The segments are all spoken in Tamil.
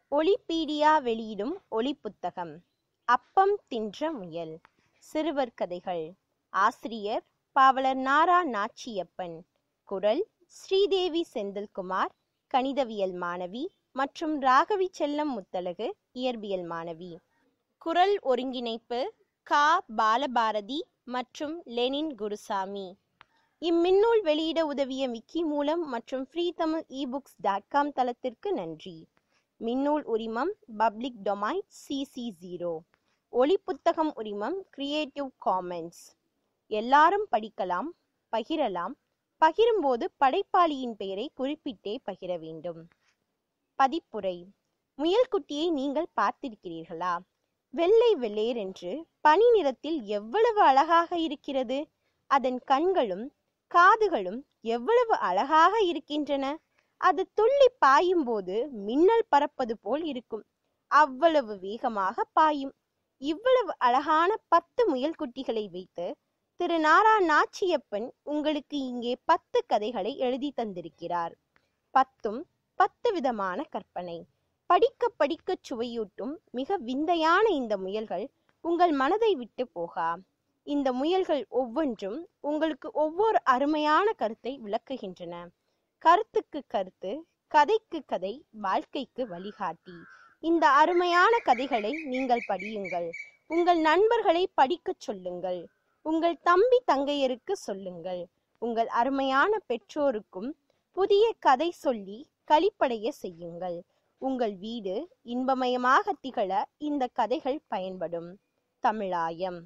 ஒலிபீடியா வெளியிடும் ஒலி புத்தகம் அப்பம் தின்ற முயல் சிறுவர் கதைகள் ஆசிரியர் பாவலர் நாரா நாச்சியப்பன் குரல் ஸ்ரீதேவி செந்தில்குமார் கணிதவியல் மாணவி மற்றும் ராகவி செல்லம் முத்தலகு இயற்பியல் மாணவி குரல் ஒருங்கிணைப்பு கா பாலபாரதி மற்றும் லெனின் குருசாமி இம்மின்னூல் வெளியிட உதவிய விக்கி மூலம் மற்றும் free Tamil ebooks dot com தளத்திற்கு நன்றி மின்னூல் உரிமம் பப்ளிக் டொமைன் சிசி ஜீரோ ஒளி புத்தகம் உரிமம் கிரியேட்டிவ் காமன்ஸ் எல்லாரும் படிக்கலாம் பகிரலாம் பகிரும்போது படைப்பாளியின் பெயரை குறிப்பிட்டே பகிர வேண்டும் பதிப்புரை முயல்குட்டியை நீங்கள் பார்த்திருக்கிறீர்களா வெள்ளை வெள்ளேரென்று பனி நிறத்தில் எவ்வளவு அழகாக இருக்கிறது அதன் கண்களும் காதுகளும் எவ்வளவு அழகாக இருக்கின்றன அது துள்ளி பாயும் போது மின்னல் பறப்பது போல் இருக்கும் அவ்வளவு வேகமாக பாயும் இவ்வளவு அழகான பத்து முயல் குட்டிகளை வைத்து திரு நாரா நாச்சியப்பன் உங்களுக்கு இங்கே பத்து கதைகளை எழுதி தந்திருக்கிறார் பத்தும் பத்து விதமான கற்பனை படிக்க படிக்க சுவையூட்டும் மிக விந்தையான இந்த முயல்கள் உங்கள் மனதை விட்டு போகா இந்த முயல்கள் ஒவ்வொன்றும் உங்களுக்கு ஒவ்வொரு அருமையான கருத்தை விளக்குகின்றன கருத்துக்கு கருத்து கதைக்கு கதை வாழ்க்கைக்கு வழிகாட்டி இந்த அருமையான கதைகளை நீங்கள் படியுங்கள் உங்கள் நண்பர்களை படிக்கச் சொல்லுங்கள் உங்கள் தம்பி தங்கையருக்கு சொல்லுங்கள் உங்கள் அருமையான பெற்றோருக்கும் புதிய கதை சொல்லி களிப்படைய செய்யுங்கள் உங்கள் வீடு இன்பமயமாக திகழ இந்த கதைகள் பயன்படும் தமிழாயம்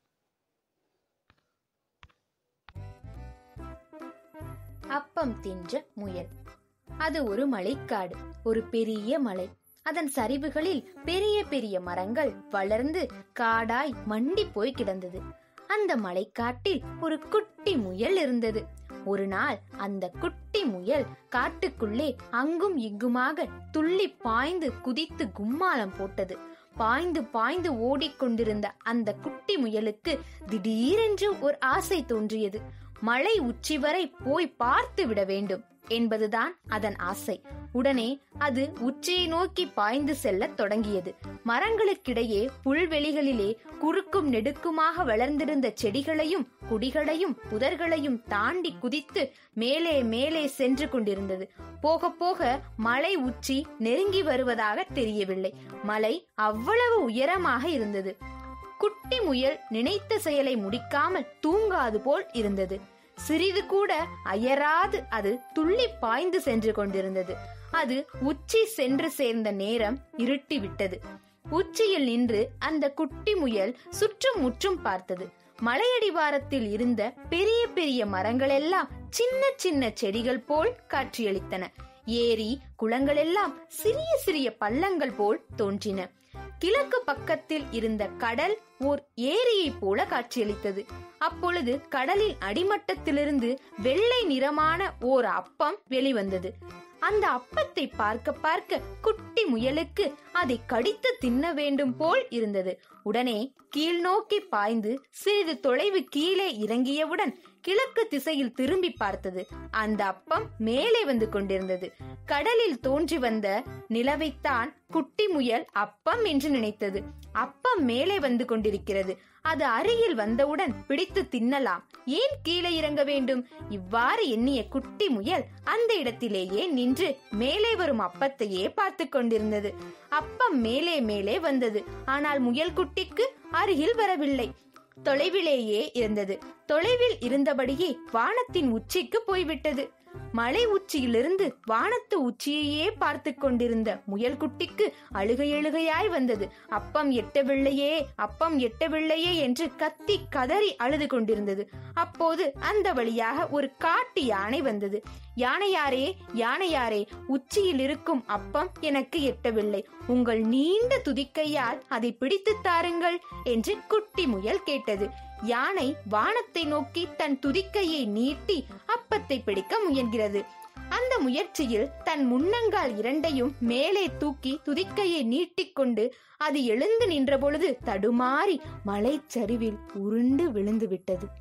அப்பம் தின்ற முயல் அது ஒரு மலைக்காடு ஒரு பெரிய மலை அதன் சரிவுகளில் பெரிய பெரிய மரங்கள் வளர்ந்து காடாய் மண்டி போய் கிடந்தது அந்த மலைக்காட்டில் ஒரு குட்டி முயல் இருந்தது ஒரு நாள் அந்த குட்டி முயல் காட்டுக்குள்ளே அங்கும் இங்குமாக துள்ளி பாய்ந்து குதித்து கும்மாளம் போட்டது பாய்ந்து பாய்ந்து ஓடிக்கொண்டிருந்த அந்த குட்டி முயலுக்கு திடீரென்று ஒரு ஆசை தோன்றியது மலை உச்சி வரை போய் பார்த்து விட வேண்டும் என்பதுதான் அதன் ஆசை உடனே அது உச்சியை நோக்கி பாய்ந்து செல்லத் தொடங்கியது மரங்களுக்கிடையே புல்வெளிகளிலே குறுக்கும் நெடுக்குமாக வளர்ந்திருந்த செடிகளையும் குடிகளையும் புதர்களையும் தாண்டி குதித்து மேலே மேலே சென்று கொண்டிருந்தது போக போக மலை உச்சி நெருங்கி வருவதாக தெரியவில்லை மலை அவ்வளவு உயரமாக இருந்தது குட்டி முயல் நினைத்த செயலை முடிக்காமல் தூங்காது போல் இருந்தது சிறிது கூட அயராது அது துள்ளி பாய்ந்து சென்று கொண்டிருந்தது அது உச்சி சென்று சேர்ந்த நேரம் இருட்டி விட்டது உச்சியில் நின்று அந்த குட்டி முயல் சுற்றும் முற்றும் பார்த்தது மலையடிவாரத்தில் இருந்த பெரிய பெரிய மரங்களெல்லாம் சின்ன சின்ன செடிகள் போல் காட்சியளித்தன ஏரி குளங்களெல்லாம் சிறிய சிறிய பள்ளங்கள் போல் தோன்றின கிழக்கு பக்கத்தில் இருந்த கடல் ஓர் ஏரியை போல காட்சியளித்தது அப்பொழுது கடலின் அடிமட்டத்திலிருந்து வெள்ளை நிறமான ஓர் அப்பம் வெளிவந்தது அந்த அப்பத்தை பார்க்க பார்க்க குட்டி முயலுக்கு அதை கடித்து தின்ன வேண்டும் போல் இருந்தது உடனே கீழ் நோக்கி பாய்ந்து சிறிது தொலைவு கீழே இறங்கியவுடன் கிழக்கு திசையில் திரும்பி பார்த்தது அந்த அப்பம் மேலே வந்து கொண்டிருந்தது கடலில் தோன்றி வந்த நிலவைத்தான் குட்டி முயல் அப்பம் என்று நினைத்தது அப்பம் மேலே வந்து கொண்டிருக்கிறது அது அருகில் வந்தவுடன் பிடித்து தின்னலாம் ஏன் கீழே இறங்க வேண்டும் இவ்வாறு எண்ணிய குட்டி முயல் அந்த இடத்திலேயே நின்று மேலே வரும் அப்பத்தையே பார்த்து கொண்டிருந்தது அப்பம் மேலே மேலே வந்தது ஆனால் முயல் குட்டிக்கு அருகில் வரவில்லை தொலைவிலேயே இருந்தது தொலைவில் இருந்தபடியே வானத்தின் உச்சிக்கு போய்விட்டது மலை உச்சியிலிருந்து வானத்து உச்சியையே பார்த்து கொண்டிருந்த முயல் குட்டிக்கு அழுகை அழுகையாய் வந்தது அப்பம் எட்டவில்லையே அப்பம் எட்டவில்லையே என்று கத்தி கதறி அழுது கொண்டிருந்தது அப்போது அந்த வழியாக ஒரு காட்டு யானை வந்தது யானையாரே யானையாரே உச்சியில் இருக்கும் அப்பம் எனக்கு எட்டவில்லை உங்கள் நீண்ட துதிக்கையால் அதை பிடித்து தாருங்கள் என்று குட்டி முயல் கேட்டது யானை வானத்தை நோக்கி தன் துதிக்கையை நீட்டி அப்பத்தை பிடிக்க முயல்கிறது அந்த முயற்சியில் தன் முன்னங்கால் இரண்டையும் மேலே தூக்கி துதிக்கையை நீட்டிக்கொண்டு அது எழுந்து நின்றபொழுது தடுமாறி மலைச்சரிவில் உருண்டு விழுந்து விட்டது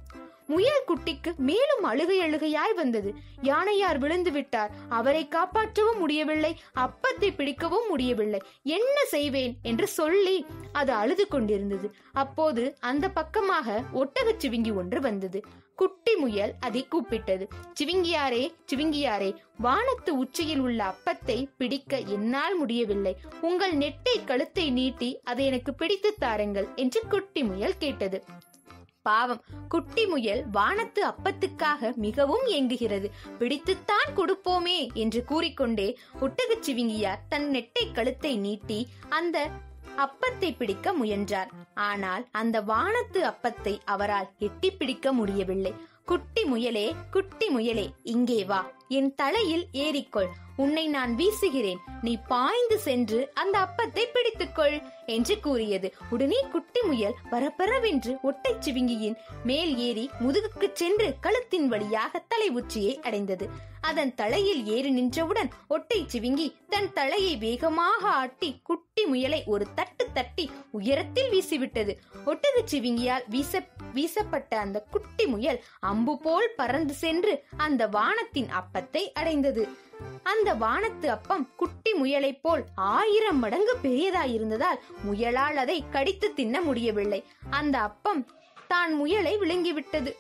முயல் குட்டிக்கு மேலும் அழுகை அழுகையாய் வந்தது யானையார் விழுந்து விட்டார் அவரை காப்பாற்றவும் முடியவில்லை அப்பத்தை பிடிக்கவும் முடியவில்லை என்ன செய்வேன் என்று சொல்லி அது அழுது கொண்டிருந்தது அப்போது அந்த பக்கமாக ஒட்டகச் சிவிங்கி ஒன்று வந்தது குட்டி முயல் அதை கூப்பிட்டது சிவிங்கியாரே சிவிங்கியாரே வானத்து உச்சியில் உள்ள அப்பத்தை பிடிக்க என்னால் முடியவில்லை உங்கள் நெட்டை கழுத்தை நீட்டி அதை எனக்கு பிடித்து தாருங்கள் என்று குட்டி முயல் கேட்டது பாவம் குட்டி முயல் வானத்து அப்பத்துக்காக மிகவும் ஏங்குகிறது பிடித்துத்தான் கொடுப்போமே என்று கூறிக்கொண்டே ஒட்டகச் சிவிங்கியார் தன் நெட்டை கழுத்தை நீட்டி அந்த அப்பத்தை பிடிக்க முயன்றார் ஆனால் அந்த வானத்து அப்பத்தை அவரால் எட்டி பிடிக்க முடியவில்லை குட்டி முயலே குட்டி முயலே இங்கே வா என் தலையில் ஏறிக்கொள் உன்னை நான் வீசுகிறேன் நீ பாய்ந்து சென்று அந்த அப்பத்தை பிடித்துக்கொள் என்று கூறியது உடனே குட்டி முயல் பரபரவென்று ஒட்டைச் சிவிங்கியின் மேல் ஏறி முதுகுக்கு சென்று கழுத்தின் வழியாக தலை உச்சியை அடைந்தது அதன் தலையில் ஏறி நின்றவுடன் ஒட்டை சிவிங்கி தன் தலையை வேகமாக ஆட்டி குட்டி முயலை ஒரு தட்டு தட்டி உயரத்தில் வீசிவிட்டது ஒட்டகச் சிவிங்கியால் வீச வீசப்பட்ட அந்த குட்டி முயல் அம்பு போல் பறந்து சென்று அந்த வானத்தின் அப்பத்தை அடைந்தது அந்த வானத்து அப்பம் குட்டி முயலைப் போல் ஆயிரம் மடங்கு பெரியதாயிருந்ததால் முயலால் அதை கடித்து தின்ன முடியவில்லை அந்த அப்பம் தான் முயலை விழுங்கிவிட்டது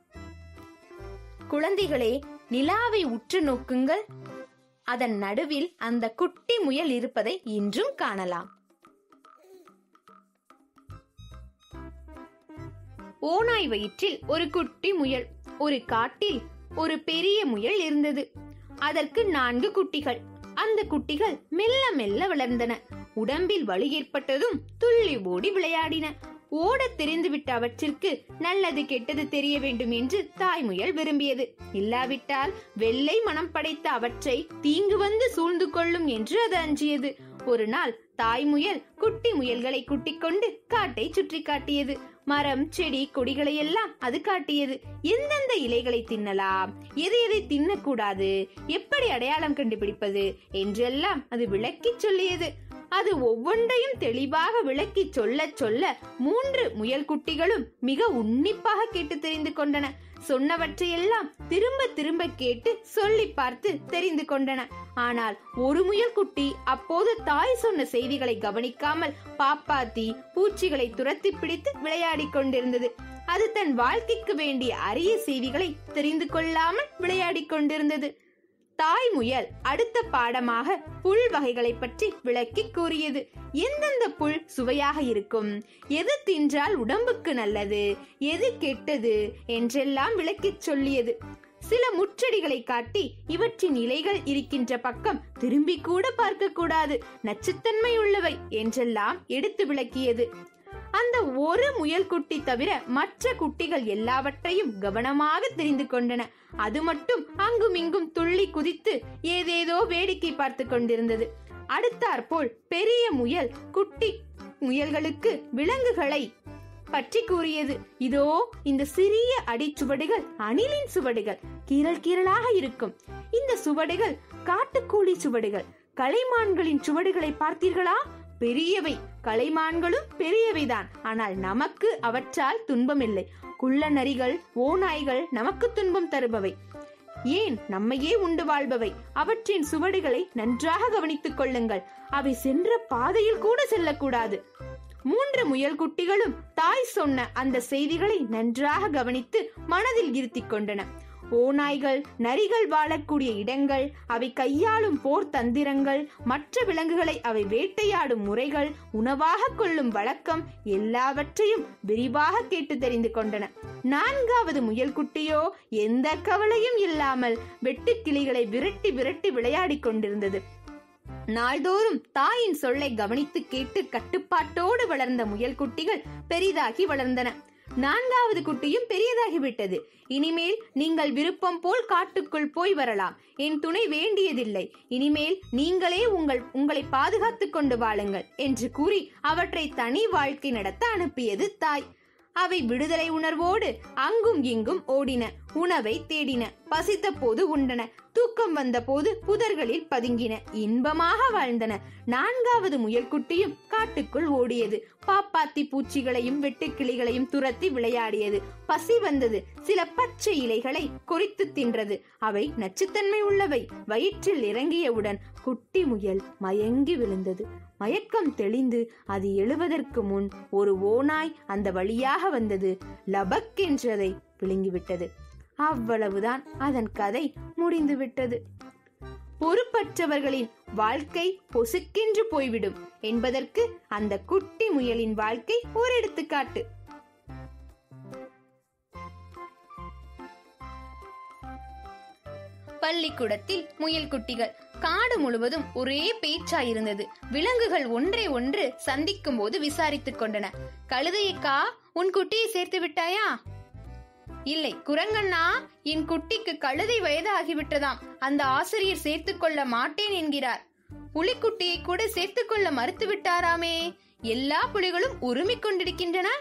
குழந்தைகளே நிலாவை உற்று நோக்குங்கள் அதன் நடுவில் அந்த குட்டி முயல் இருப்பதை இன்றும் காணலாம் ஓநாய் வயிற்றில் ஒரு குட்டி முயல் ஒரு காட்டில் ஒரு பெரிய முயல் இருந்தது அதற்கு நான்கு குட்டிகள் அந்த குட்டிகள் மெல்ல மெல்ல வளர்ந்தன உடம்பில் வலி ஏற்பட்டதும் துள்ளி ஓடி விளையாடின ஓடத் தெரிந்துவிட்ட அவற்றிற்கு நல்லது கெட்டது தெரிய வேண்டும் என்று தாய் முயல் விரும்பியது இல்லாவிட்டால் வெள்ளை மனம் படைத்த அவற்றை தீங்கு வந்து சூழ்ந்து கொள்ளும் என்று அது அஞ்சியது ஒரு நாள் தாய் முயல் குட்டி முயல்களை குட்டிக் கொண்டு காட்டை சுற்றி காட்டியது மரம் செடி கொடிகளை எல்லாம் அது காட்டியது எந்தெந்த இலைகளை தின்னலாம் எது எதை தின்னக்கூடாது எப்படி அடையாளம் கண்டுபிடிப்பது என்றெல்லாம் அது விளக்கிச் சொல்லியது அது ஒவ்வொன்றையும் தெளிவாக விளக்கி சொல்ல சொல்ல மூன்று முயல் குட்டிகளும் மிக உன்னிப்பாக கேட்டு தெரிந்து கொண்டன சொன்னவற்றையெல்லாம் திரும்ப திரும்ப கேட்டு சொல்லி பார்த்து தெரிந்து கொண்டன ஆனால் ஒரு முயல் குட்டி அப்போது தாய் சொன்ன செய்திகளை கவனிக்காமல் பாப்பாத்தி பூச்சிகளை துரத்தி பிடித்து விளையாடிக் கொண்டிருந்தது அது தன் வாழ்க்கைக்கு வேண்டிய அரிய செய்திகளை தெரிந்து கொள்ளாமல் விளையாடிக் கொண்டிருந்தது தாய் முயல் அடுத்த பாடமாக புல் வகைகளை பற்றி விளக்கி கூறியது எந்தெந்த புல் சுவையாக இருக்கும் எது தின்றால் உடம்புக்கு நல்லது எது கெட்டது என்றெல்லாம் விளக்கிச் சொல்லியது சில முச்செடிகளை காட்டி இவற்றின் இலைகள் இருக்கின்ற பக்கம் திரும்பி கூட பார்க்க கூடாது நச்சுத்தன்மை உள்ளவை என்றெல்லாம் எடுத்து விளக்கியது அந்த ஒரு முயல் குட்டி தவிர மற்ற குட்டிகள் எல்லாவற்றையும் கவனமாக தெரிந்து கொண்டன அது மட்டும் அங்கும் இங்கும் துள்ளி குதித்து ஏதேதோ வேடிக்கை பார்த்து கொண்டிருந்தது அடுத்தாற்போல் பெரிய முயல் குட்டி முயல்களுக்கு விலங்குகளை பற்றி கூறியது இதோ இந்த சிறிய அடிச்சுவடுகள் அணிலின் சுவடுகள் கீரல் கீரலாக இருக்கும் இந்த சுவடுகள் காட்டுக்கோழி சுவடுகள் கலைமான்களின் சுவடுகளை பார்த்தீர்களா பெரியவை கலைமான்களும் பெரியவைதான் ஆனால் நமக்கு அவற்றால் துன்பமில்லை குள்ள நரிகள் ஓநாய்கள் நமக்கு துன்பம் தருபவை ஏன் நம்மையே உண்டு வாழ்பவை அவற்றின் சுவடுகளை நன்றாக கவனித்துக் கொள்ளுங்கள் அவை சென்ற பாதையில் கூட செல்லக்கூடாது மூன்று முயல் குட்டிகளும் தாய் சொன்ன அந்த செய்திகளை நன்றாக கவனித்து மனதில் இருத்திக் கொண்டன ஓநாய்கள் நரிகள் வாழக்கூடிய இடங்கள் அவை கையாளும் போர் தந்திரங்கள் மற்ற விலங்குகளை அவை வேட்டையாடும் முறைகள் உணவாக கொள்ளும் வழக்கம் எல்லாவற்றையும் விரிவாக கேட்டு தெரிந்து கொண்டன நான்காவது முயல் குட்டியோ எந்த கவலையும் இல்லாமல் வெட்டுக்கிளிகளை விரட்டி விரட்டி விளையாடிக் கொண்டிருந்தது நாள்தோறும் தாயின் சொல்லை கவனித்து கேட்டு கட்டுப்பாட்டோடு வளர்ந்த முயல் குட்டிகள் பெரிதாகி வளர்ந்தன நான்காவது குட்டியும் பெரியதாகிவிட்டது இனிமேல் நீங்கள் விருப்பம் போல் காட்டுக்குள் போய் வரலாம் என் துணை வேண்டியதில்லை இனிமேல் நீங்களே உங்கள் உங்களை பாதுகாத்துக் கொண்டு வாழுங்கள் என்று கூறி அவற்றை தனி வாழ்க்கை நடத்த அனுப்பியது தாய் அவை விடுதலை உணர்வோடு அங்கும் இங்கும் ஓடின உணவை தேடின பசித்த போது உண்டன தூக்கம் வந்த போது புதர்களில் பதுங்கின இன்பமாக வாழ்ந்தன நான்காவது முயல்குட்டியும் காட்டுக்குள் ஓடியது பாப்பாத்தி பூச்சிகளையும் வெட்டுக்கிளிகளையும் துரத்தி விளையாடியது பசி வந்தது சில பச்சை இலைகளை கொறித்து தின்றது அவை நச்சுத்தன்மை உள்ளவை வயிற்றில் இறங்கியவுடன் குட்டி முயல் மயங்கி விழுந்தது மயக்கம் தெளிந்து அது எழுவதற்கு முன் ஒரு ஓநாய் அந்த வழியாக வந்தது லபக் என்றதை விழுங்கிவிட்டது அவ்வளவுதான் அதன் கதை முடிந்துவிட்டது பொறுப்பற்றவர்களின் வாழ்க்கை பொசுக்கென்று போய்விடும் என்பதற்கு அந்த குட்டி முயலின் வாழ்க்கை ஒரு எடுத்துக்காட்டு பள்ளிக்கூடத்தில் முயல் குட்டிகள் காடு முழுவதும் ஒரே பேச்சாயிருந்தது விலங்குகள் ஒன்றை ஒன்று சந்திக்கும் போது விசாரித்துக் கொண்டன கழுதையக்கா உன் குட்டியை சேர்த்து விட்டாயா இல்லை குரங்கண்ணா என் குட்டிக்கு கழுதை வயது ஆகிவிட்டதாம் அந்த ஆசிரியர் சேர்த்துக் கொள்ள மாட்டேன் என்கிறார் புலிக்குட்டியை கூட சேர்த்துக் கொள்ள மறுத்து விட்டாராமே எல்லா புலிகளும் உருமிக் கொண்டிருக்கின்றன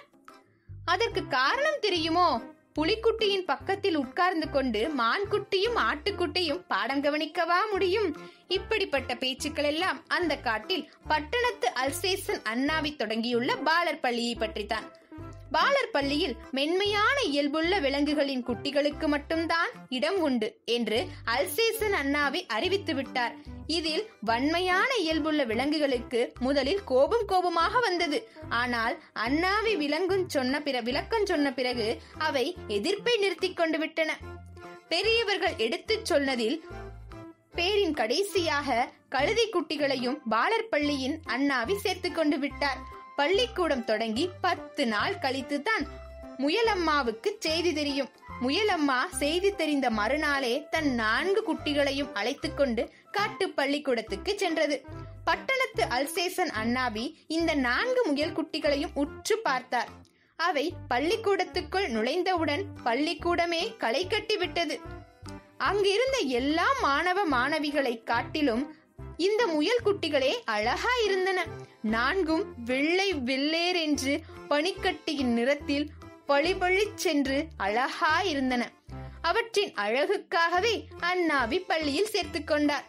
அதற்கு காரணம் தெரியுமோ புலிக்குட்டியின் பக்கத்தில் உட்கார்ந்து கொண்டு மான்குட்டியும் ஆட்டுக்குட்டியும் பாடம் கவனிக்கவா முடியும் இப்படிப்பட்ட பேச்சுக்கள் எல்லாம் அந்த காட்டில் பட்டணத்து அல்சேசன் அண்ணாவி தொடங்கியுள்ள பாலர் பள்ளியை பற்றித்தான் பாலர் பள்ளியில் மென்மையான இயல்புள்ள விலங்குகளின் குட்டிகளுக்கு மட்டும்தான் இடம் உண்டு என்று அல்சேசன் அண்ணாவி அறிவித்து விட்டார் இதில் வன்மையான இயல்புள்ள விலங்குகளுக்கு முதலில் கோபம் கோபமாக வந்தது ஆனால் அண்ணாவி விலங்கும் சொன்ன பிற விளக்கம் சொன்ன பிறகு அவை எதிர்ப்பை நிறுத்திக் கொண்டு விட்டன பெரியவர்கள் எடுத்துச் சொன்னதில் பேரின் கடைசியாக கழுதை குட்டிகளையும் பாலர் பள்ளியின் அண்ணாவி சேர்த்துக் கொண்டு விட்டார் பள்ளிக்கூடம் தொடங்கி பத்து நாள் கழித்து தான் முயலம்மாவுக்கு செய்தி தெரியும் முயலம்மா செய்தி தெரிந்த மறுநாளே தன் நான்கு குட்டிகளையும் அழைத்துக் கொண்டு காட்டு பள்ளிக்கூடத்துக்கு சென்றது பட்டணத்து அல்சேசன் அண்ணாவி இந்த நான்கு முயல் குட்டிகளையும் உற்று பார்த்தார் அவை பள்ளிக்கூடத்துக்குள் நுழைந்தவுடன் பள்ளிக்கூடமே களை கட்டி விட்டது அங்கிருந்த எல்லா மாணவ மாணவிகளை காட்டிலும் இந்த முயல் குட்டிகளே அழகா இருந்தன நான்கும் வெள்ளை வெள்ளேர் என்று பனிக்கட்டியின் நிறத்தில் பளிபளிச் சென்று அழகா இருந்தன அவற்றின் அழகுக்காகவே அண்ணாவி பள்ளியில் சேர்த்துக் கொண்டார்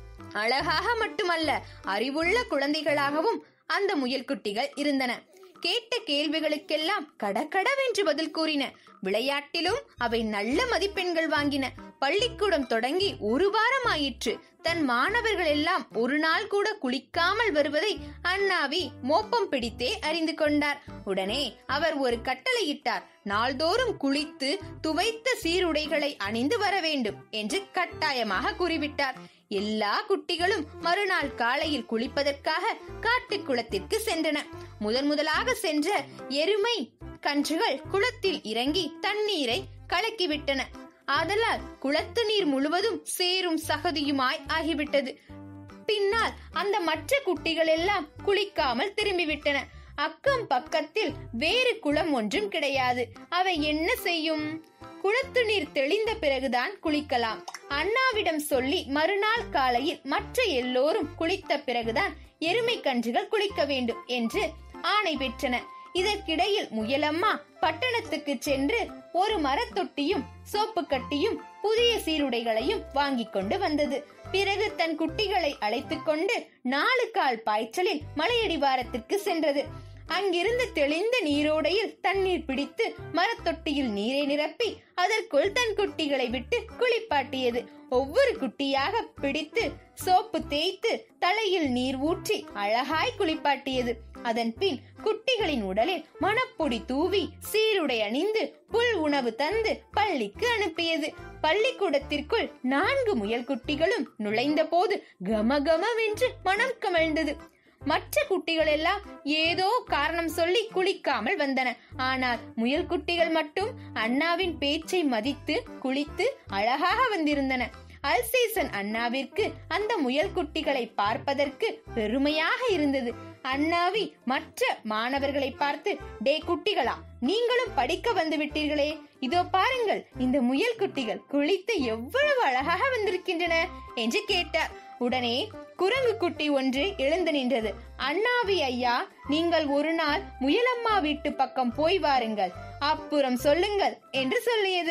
அழகாக மட்டுமல்ல அறிவுள்ள குழந்தைகளாகவும் அந்த முயல்குட்டிகள் இருந்தன கேட்ட கேள்விகளுக்கெல்லாம் கடகடவென்று பதில் கூறின விளையாட்டிலும் அவை நல்ல மதிப்பெண்கள் வாங்கின பள்ளிக்கூடம் தொடங்கி ஒரு வாரம் ஆயிற்று தன் மாணவர்கள் எல்லாம் ஒரு நாள் கூட குளிக்காமல் வருவதை அண்ணாவி மோப்பம் பிடித்தே அறிந்து கொண்டார் உடனே அவர் ஒரு கட்டளையிட்டார் நாள்தோறும் குளித்து துவைத்த சீருடைகளை அணிந்து வர வேண்டும் என்று கட்டாயமாக கூறிவிட்டார் எல்லா குட்டிகளும் மறுநாள் காலையில் குளிப்பதற்காக காட்டுக்குளத்திற்கு சென்றன முதன் முதலாக சென்ற எருமை கன்றுகள் குளத்தில் இறங்கி தண்ணீரை கலக்கிவிட்டன ஆதலால் குளத்து நீர் முழுவதும் சேரும் சகதியுமாய் ஆகிவிட்டது பின்னால் அந்த மற்ற குட்டிகள் எல்லாம் குளிக்காமல் திரும்பிவிட்டன அக்கம் பக்கத்தில் வேறு குளம் ஒன்றும் கிடையாது அவை என்ன செய்யும் குளத்து நீர் தெளிந்த பிறகுதான் குளிக்கலாம் அண்ணாவிடம் சொல்லி மறுநாள் காலையில் மற்ற எல்லோரும் குளித்த பிறகுதான் எருமை கன்றுகள் குளிக்க வேண்டும் என்று ஆணை பெற்றன இதற்கிடையில் முயலம்மா பட்டணத்துக்கு சென்று ஒரு மரத்தொட்டியும் சோப்பு கட்டியும் புதிய சீருடைகளையும் வாங்கிக் கொண்டு வந்தது பிறகு தன் குட்டிகளை அழைத்துக் கொண்டு நாலு கால் பாய்ச்சலில் மலையடிவாரத்திற்கு சென்றது அங்கிருந்து தெளிந்த நீரோடையில் தண்ணீர் பிடித்து மரத்தொட்டியில் நீரை நிரப்பி அதற்குள் தன் குட்டிகளை விட்டு குளிப்பாட்டியது ஒவ்வொரு குட்டியாக பிடித்து சோப்பு தேய்த்து தலையில் நீர் ஊற்றி அழகாய் குளிப்பாட்டியது அதன் பின் குட்டிகளின் உடலில் மணப்பொடி தூவி சீருடை அணிந்து புல் உணவு தந்து பள்ளிக்கு அனுப்பியது பள்ளிக்கூடத்திற்குள் நான்கு முயல் குட்டிகளும் நுழைந்த போது கமகமவென்று மனம் கமழ்ந்தது மற்ற குட்டிகள் எல்லாம் ஏதோ காரணம் சொல்லி குளிக்காமல் வந்தன ஆனால் முயல் குட்டிகள் மட்டும் அண்ணாவின் பேச்சை மதித்து குளித்து அழகாக வந்திருந்தன அல்சேசன் அண்ணாவிற்கு அந்த முயல் குட்டிகளை பார்ப்பதற்கு பெருமையாக இருந்தது அண்ணாவி மற்ற மாணவர்களை பார்த்து டே குட்டிகளா நீங்களும் படிக்க வந்து விட்டீர்களே இதோ பாருங்கள் இந்த முயல் குட்டிகள் குளித்து எவ்வளவு அழகாக வந்திருக்கின்றன என்று கேட்டார் உடனே குரங்கு குட்டி ஒன்று எழுந்து நின்றது அண்ணாவி ஐயா நீங்கள் ஒரு நாள் முயலம்மா வீட்டு பக்கம் போய் வாருங்கள் அப்புறம் சொல்லுங்கள் என்று சொல்லியது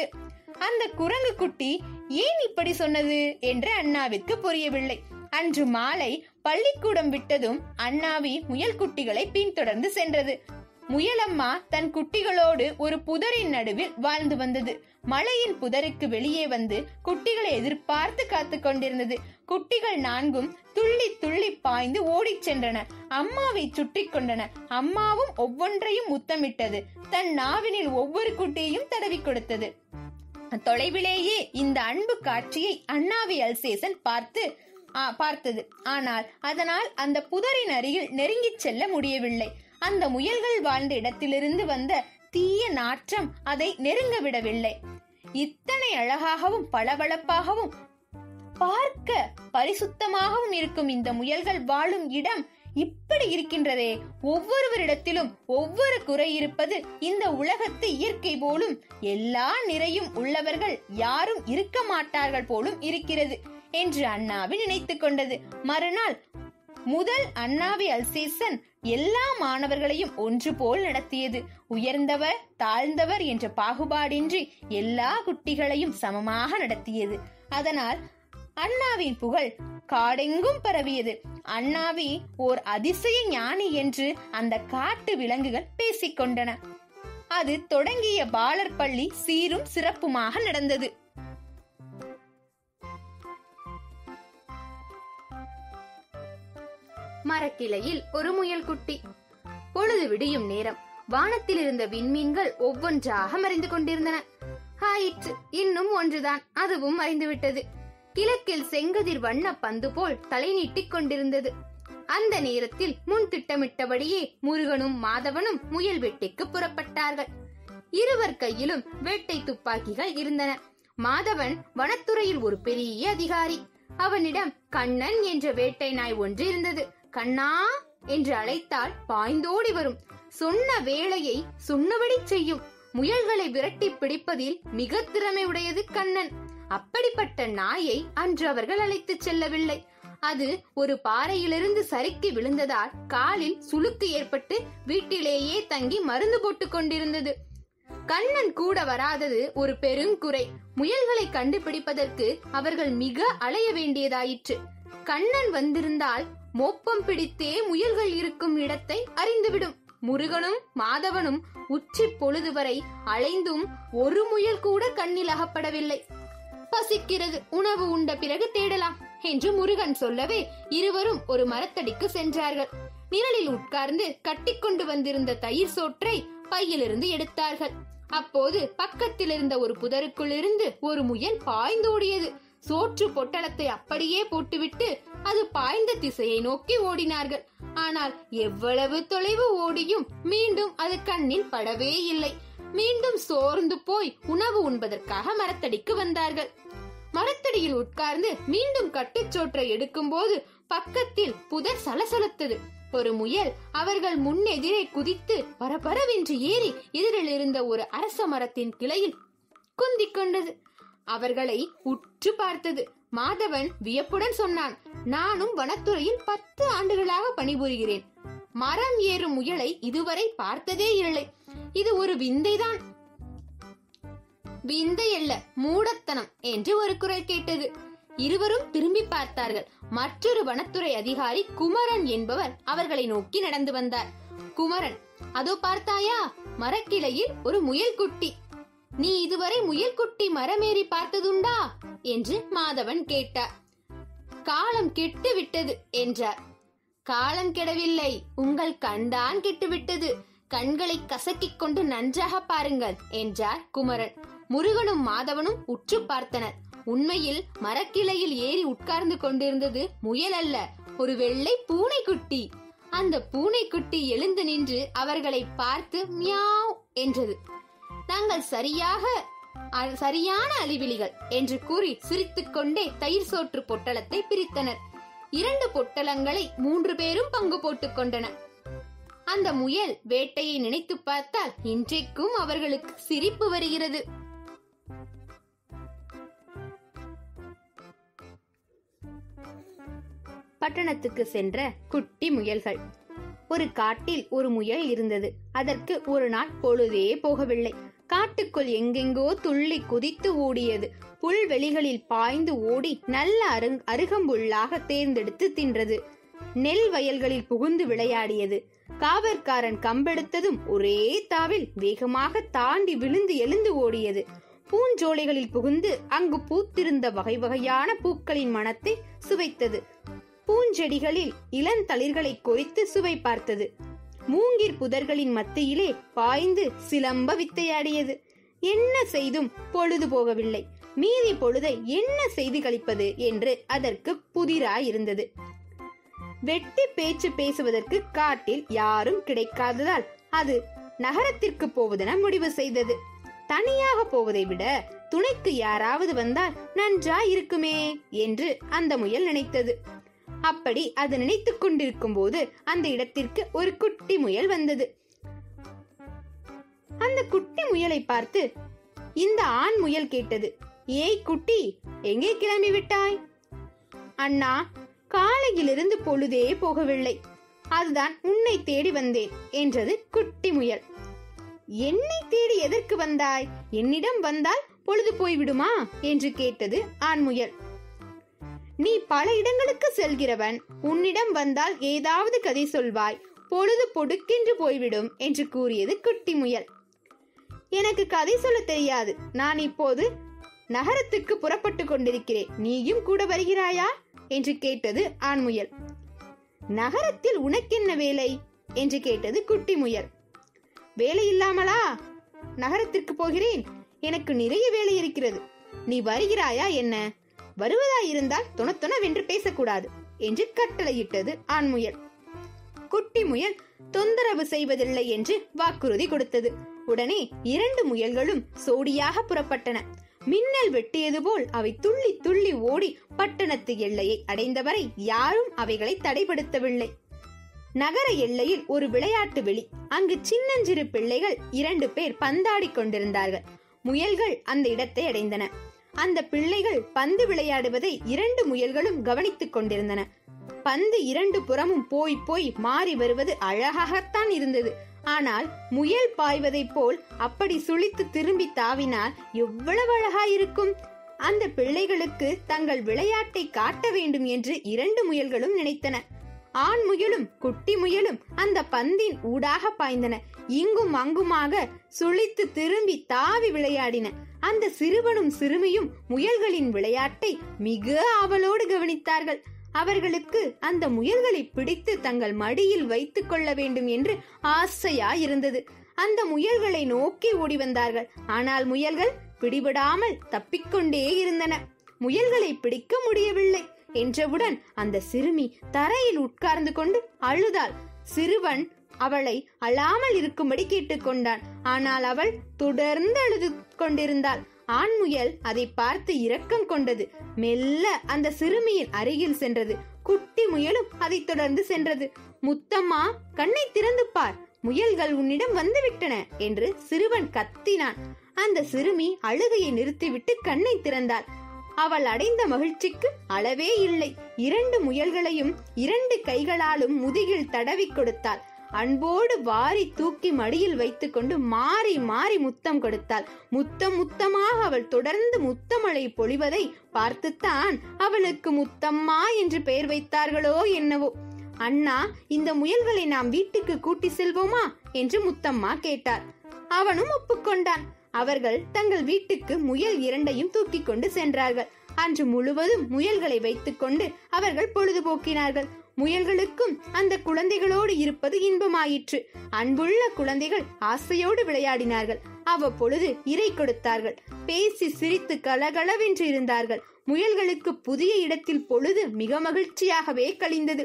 அந்த குரங்கு குட்டி ஏன் இப்படி சொன்னது என்று அண்ணாவிற்கு புரியவில்லை அன்று மாலை பள்ளிக்கூடம் விட்டதும் அண்ணாவி முயல் குட்டிகளை பின்தொடர்ந்து சென்றது முயலம்மா தன் குட்டிகளோடு ஒரு புதரின் நடுவில் வாழ்ந்து வந்தது மலையின் புதருக்கு வெளியே வந்து குட்டிகளை எதிர்பார்த்து காத்து கொண்டிருந்தது குட்டிகள் நான்கும் துள்ளி துள்ளி பாய்ந்து ஓடிச் சென்றன அம்மாவை சுற்றி கொண்டன அம்மாவும் ஒவ்வொன்றையும் முத்தமிட்டது தன் நாவினில் ஒவ்வொரு குட்டியையும் தடவி கொடுத்தது தொலைவிலேயே இந்த அன்பு காட்சியை அண்ணாவி அல்சேசன் பார்த்து ஆ, பார்த்தது ஆனால் அதனால் அந்த புதரின் அருகில் நெருங்கிச் செல்ல முடியவில்லை அந்த முயல்கள் வாழ்ந்த இடத்திலிருந்து வந்த தீய நாற்றம் அதை நெருங்க விடவில்லை இத்தனை அழகாகவும் பளபளப்பாகவும் பார்க்க பரிசுத்தமாகவும் இருக்கும் இந்த முயல்கள் வாழும் இடம் இப்படி இருக்கின்றதே ஒவ்வொருவரிடத்திலும் ஒவ்வொரு குறை இருப்பது இந்த உலகத்து இயற்கை போலும் எல்லா நிறையும் உள்ளவர்கள் யாரும் இருக்க மாட்டார்கள் போலும் இருக்கிறது என்று அண்ணாவி நினைத்துக் கொண்டது மறுநாள் முதல் அண்ணாவி அல்சேசன் எல்லா மாணவர்களையும் ஒன்று போல் நடத்தியது உயர்ந்தவர் தாழ்ந்தவர் என்ற பாகுபாடின்றி எல்லா குட்டிகளையும் சமமாக நடத்தியது அதனால் அண்ணாவின் புகழ் காடெங்கும் பரவியது அண்ணாவி ஓர் அதிசய ஞானி என்று அந்த காட்டு விலங்குகள் பேசிக்கொண்டன அது தொடங்கிய பாலர் பள்ளி சீரும் சிறப்புமாக நடந்தது மரக்கிளையில் ஒரு முயல் குட்டி பொழுது விடியும் நேரம் வானத்தில் இருந்த விண்மீன்கள் ஒவ்வொன்றாக மறைந்து கொண்டிருந்தன ஆயிற்று இன்னும் ஒன்றுதான் அதுவும் மறைந்துவிட்டது கிழக்கில் செங்கதிர் வண்ண பந்து போல் தலை நீட்டிக் கொண்டிருந்தது அந்த நேரத்தில் முன் திட்டமிட்டபடியே முருகனும் மாதவனும் முயல் வேட்டைக்கு புறப்பட்டார்கள் இருவர் கையிலும் வேட்டை துப்பாக்கிகள் இருந்தன மாதவன் வனத்துறையில் ஒரு பெரிய அதிகாரி அவனிடம் கண்ணன் என்ற வேட்டை நாய் ஒன்று இருந்தது கண்ணா என்று அழைத்தால் பாய்ந்தோடி வரும் சொன்ன வேளையை சொன்னபடி செய்யும் முயல்களை விரட்டி பிடிப்பதில் மிக திறமை உடையது கண்ணன் அப்படிப்பட்ட நாயை அன்று அவர்கள் அழைத்துச் செல்லவில்லை அது ஒரு பாறையிலிருந்து சறுக்கி விழுந்ததால் காலில் சுளுக்கு ஏற்பட்டு வீட்டிலேயே தங்கி மருந்து போட்டுக் கொண்டிருந்தது கண்ணன் கூட வராதது ஒரு பெருங்குறை முயல்களை கண்டுபிடிப்பதற்கு அவர்கள் மிக அலைய வேண்டியதாயிற்று கண்ணன் வந்திருந்தால் மோப்பம் பிடித்தே முயல்கள் இருக்கும் இடத்தை அறிந்துவிடும் முருகனும் மாதவனும் உச்சி பொழுது வரை அலைந்தும் ஒரு முயல் கூட கண்ணில் அகப்படவில்லை பசிக்கிறது உணவு உண்ட பிறகு தேடலாம் என்று முருகன் சொல்லவே இருவரும் ஒரு மரத்தடிக்கு சென்றார்கள் நிழலில் உட்கார்ந்து கட்டிக்கொண்டு வந்திருந்த தயிர் சோற்றை பையிலிருந்து எடுத்தார்கள் அப்போது பக்கத்தில் இருந்த ஒரு புதருக்குள் இருந்து ஒரு முயல் பாய்ந்தோடியது சோற்று பொட்டலத்தை அப்படியே போட்டுவிட்டு அது பாய்ந்த திசையை நோக்கி ஓடினார்கள் ஆனால் எவ்வளவு தொலைவு ஓடியும் மீண்டும் அது கண்ணில் படவே இல்லை மீண்டும் சோர்ந்து போய் உணவு உண்பதற்காக மரத்தடிக்கு வந்தார்கள் மரத்தடியில் உட்கார்ந்து மீண்டும் கட்டுச்சோற்றை எடுக்கும்போது பக்கத்தில் புதர் சலசலத்தது ஒரு முயல் அவர்கள் முன்னெதிரே குதித்து பரபரவென்று ஏறி எதிரில் இருந்த ஒரு அரச மரத்தின் கிளையில் குந்திக் கொண்டது அவர்களை உற்று பார்த்தது மாதவன் வியப்புடன் சொன்னான் நானும் வனத்துறையில் பத்து ஆண்டுகளாக பணிபுரிகிறேன் மரம் ஏறும் முயலை இதுவரை பார்த்ததே இல்லை இது ஒரு விந்தைதான் விந்தை அல்ல மூடத்தனம் என்று ஒரு குரல் கேட்டது இருவரும் திரும்பி பார்த்தார்கள் மற்றொரு வனத்துறை அதிகாரி குமரன் என்பவர் அவர்களை நோக்கி நடந்து வந்தார் குமரன் அதோ பார்த்தாயா மரக்கிளையில் ஒரு முயல் குட்டி நீ இதுவரை முயல் குட்டி மரமேறி பார்த்ததுண்டா என்று மாதவன் கேட்டார் காலம் கெட்டு விட்டது என்றார் காலம் கெடவில்லை உங்கள் கண்தான் கெட்டுவிட்டது கண்களை கசக்கிக் கொண்டு நன்றாக பாருங்கள் என்றார் குமரன் முருகனும் மாதவனும் உற்று பார்த்தனர் உண்மையில் மரக்கிளையில் ஏறி உட்கார்ந்து கொண்டிருந்தது முயல் அல்ல ஒரு வெள்ளை பூனைக்குட்டி அந்த பூனைக்குட்டி எழுந்து நின்று அவர்களை பார்த்து மியாவ் என்றது நாங்கள் சரியாக அ- சரியான அழிவிலிகள் என்று கூறி சிரித்துக்கொண்டே தயிர் சோற்று பொட்டலத்தை பிரித்தனர் இரண்டு பொட்டலங்களை மூன்று பேரும் பங்கு போட்டுக் கொண்டன அந்த முயல் வேட்டையை நினைத்து பார்த்தால் இன்றைக்கும் அவர்களுக்கு சிரிப்பு வருகிறது பட்டணத்துக்கு சென்ற குட்டி முயல்கள் ஒரு காட்டில் ஒரு முயல் இருந்தது அதற்கு ஒரு நாள் பொழுதே போகவில்லை காட்டுக்குள் எங்கெங்கோ துள்ளி குதித்து ஓடியது புல்வெளிகளில் பாய்ந்து ஓடி நல்ல அருங் அருகம்புல்லாக தேர்ந்தெடுத்து தின்றது நெல் வயல்களில் புகுந்து விளையாடியது காவற்காரன் கம்பெடுத்ததும் ஒரே தாவில் வேகமாக தாண்டி விழுந்து எழுந்து ஓடியது பூஞ்சோலைகளில் புகுந்து அங்கு பூத்திருந்த வகை வகையான பூக்களின் மணத்தை சுவைத்தது பூஞ்செடிகளில் இளந்தளிர்களை கொறித்து சுவை பார்த்தது மூங்கிற் புதர்களின் மத்தியிலே பாய்ந்து சிலம்ப வித்தையாடியது என்ன செய்தும் பொழுது போகவில்லை மீதி பொழுதை என்ன செய்து கழிப்பது என்று அதற்கு புதிராயிருந்தது வெட்டி பேச்சு பேசுவதற்கு காட்டில் யாரும் கிடைக்காததால் அது நகரத்திற்கு போவதென முடிவு செய்தது தனியாக போவதை விட துணைக்கு யாராவது வந்தால் நன்றா இருக்குமே என்று அந்த முயல் நினைத்தது அப்படி அது நினைத்துக் கொண்டிருக்கும் போது அந்த இடத்திற்கு ஒரு குட்டி முயல் வந்தது அந்த குட்டி முயலை பார்த்து இந்த ஆண் முயல் கேட்டது ஏய் குட்டி எங்கே கிளம்பி விட்டாய் அண்ணா காலையிலிருந்து பொழுதே போகவில்லை அதுதான் உன்னை தேடி வந்தேன் என்றது குட்டி முயல் என்னை தேடி எதற்கு வந்தாய் என்னிடம் வந்தால் பொழுது போய்விடுமா என்று கேட்டது ஆண்முயல் நீ பல இடங்களுக்கு செல்கிறவன் உன்னிடம் வந்தால் ஏதாவது கதை சொல்வாய் பொழுது பொடுக்கென்று போய்விடும் என்று கூறியது குட்டி முயல் எனக்கு கதை சொல்ல தெரியாது நான் இப்போது நகரத்துக்கு புறப்பட்டு கொண்டிருக்கிறேன் நீயும் கூட வருகிறாயா என்று கேட்டது ஆண்முயல் நகரத்தில் உனக்கென்ன வேலை என்று கேட்டது குட்டி முயல் வேலை இல்லாமலா நகரத்திற்கு போகிறேன் எனக்கு நிறைய வேலை இருக்கிறது நீ வருகிறாயா என்ன வருவதாயிருந்தால் துணத்துணவென்று பேசக்கூடாது என்று கட்டளையிட்டது ஆண்முயல் குட்டி முயல் தொந்தரவு செய்வதில்லை என்று வாக்குறுதி கொடுத்தது உடனே இரண்டு முயல்களும் சோடியாக புறப்பட்டன மின்னல் வெட்டியது போல் அவை துள்ளி துள்ளி ஓடி பட்டணத்து எல்லையை அடைந்தவரை யாரும் அவைகளை தடைப்படுத்தவில்லை நகர எல்லையில் ஒரு விளையாட்டு வெளி அங்கு சின்னஞ்சிறு பிள்ளைகள் இரண்டு பேர் பந்தாடிக் கொண்டிருந்தார்கள் முயல்கள் அந்த இடத்தை அடைந்தன அந்த பிள்ளைகள் பந்து விளையாடுவதை இரண்டு முயல்களும் கவனித்துக் கொண்டிருந்தன பந்து இரண்டு புறமும் போய் போய் மாறி வருவது அழகாகத்தான் இருந்தது ஆனால் முயல் பாய்வதைப் போல் அப்படி சுழித்து திரும்பி தாவினால் எவ்வளவு அழகாயிருக்கும் அந்த பிள்ளைகளுக்கு தங்கள் விளையாட்டை காட்ட வேண்டும் என்று இரண்டு முயல்களும் நினைத்தன ஆண் முயலும் குட்டி முயலும் அந்த பந்தின் ஊடாக பாய்ந்தன இங்கும் அங்குமாக சுழித்து திரும்பி தாவி விளையாடின அந்த சிறுவனும் சிறுமியும் முயல்களின் விளையாட்டை மிக ஆவலோடு கவனித்தார்கள் அவர்களுக்கு அந்த முயல்களை பிடித்து தங்கள் மடியில் வைத்துக் கொள்ள வேண்டும் என்று ஆசையா இருந்தது அந்த முயல்களை நோக்கி ஓடி வந்தார்கள் ஆனால் முயல்கள் பிடிபடாமல் தப்பிக்கொண்டே இருந்தன முயல்களை பிடிக்க முடியவில்லை என்றவுடன் அந்த சிறுமி தரையில் உட்கார்ந்து கொண்டு அழுதாள் சிறுவன் அவளை அழாமல் இருக்கும்படி கேட்டுக்கொண்டான் ஆனால் அவள் தொடர்ந்து அழுது கொண்டிருந்தாள் ஆண்முயல் அதை பார்த்து இரக்கம் கொண்டது மெல்ல அந்த சிறுமியின் அருகில் சென்றது குட்டி முயலும் அதைத் தொடர்ந்து சென்றது முத்தம்மா கண்ணை திறந்து பார் முயல்கள் உன்னிடம் வந்துவிட்டன என்று சிறுவன் கத்தினான் அந்த சிறுமி அழுகையை நிறுத்திவிட்டு கண்ணை திறந்தாள் அவள் அடைந்த மகிழ்ச்சிக்கு அளவே இல்லை இரண்டு முயல்களையும் இரண்டு கைகளாலும் முதுகில் தடவி கொடுத்தாள் அன்போடு வாரி தூக்கி மடியில் வைத்துக்கொண்டு மாறி மாறி முத்தம் கொடுத்தாள் முத்தம் முத்தமாக அவள் தொடர்ந்து முத்தமழை பொழிவதை பார்த்துத்தான் அவளுக்கு முத்தம்மா என்று பெயர் வைத்தார்களோ என்னவோ அண்ணா இந்த முயல்களை நாம் வீட்டுக்கு கூட்டி செல்வோமா என்று முத்தம்மா கேட்டார் அவனும் ஒப்புக்கொண்டான் அவர்கள் தங்கள் வீட்டுக்கு முயல் இரண்டையும் தூக்கிக் கொண்டு சென்றார்கள் அன்று முழுவதும் முயல்களை வைத்துக்கொண்டு அவர்கள் பொழுதுபோக்கினார்கள் முயல்களுக்கும் அந்த குழந்தைகளோடு இருப்பது இன்பமாயிற்று அன்புள்ள குழந்தைகள் ஆசையோடு விளையாடினார்கள் அவ்வப்பொழுது இறை கொடுத்தார்கள் பேசி சிரித்து கலகலவென்று இருந்தார்கள் முயல்களுக்கு புதிய இடத்தில் பொழுது மிக மகிழ்ச்சியாகவே கழிந்தது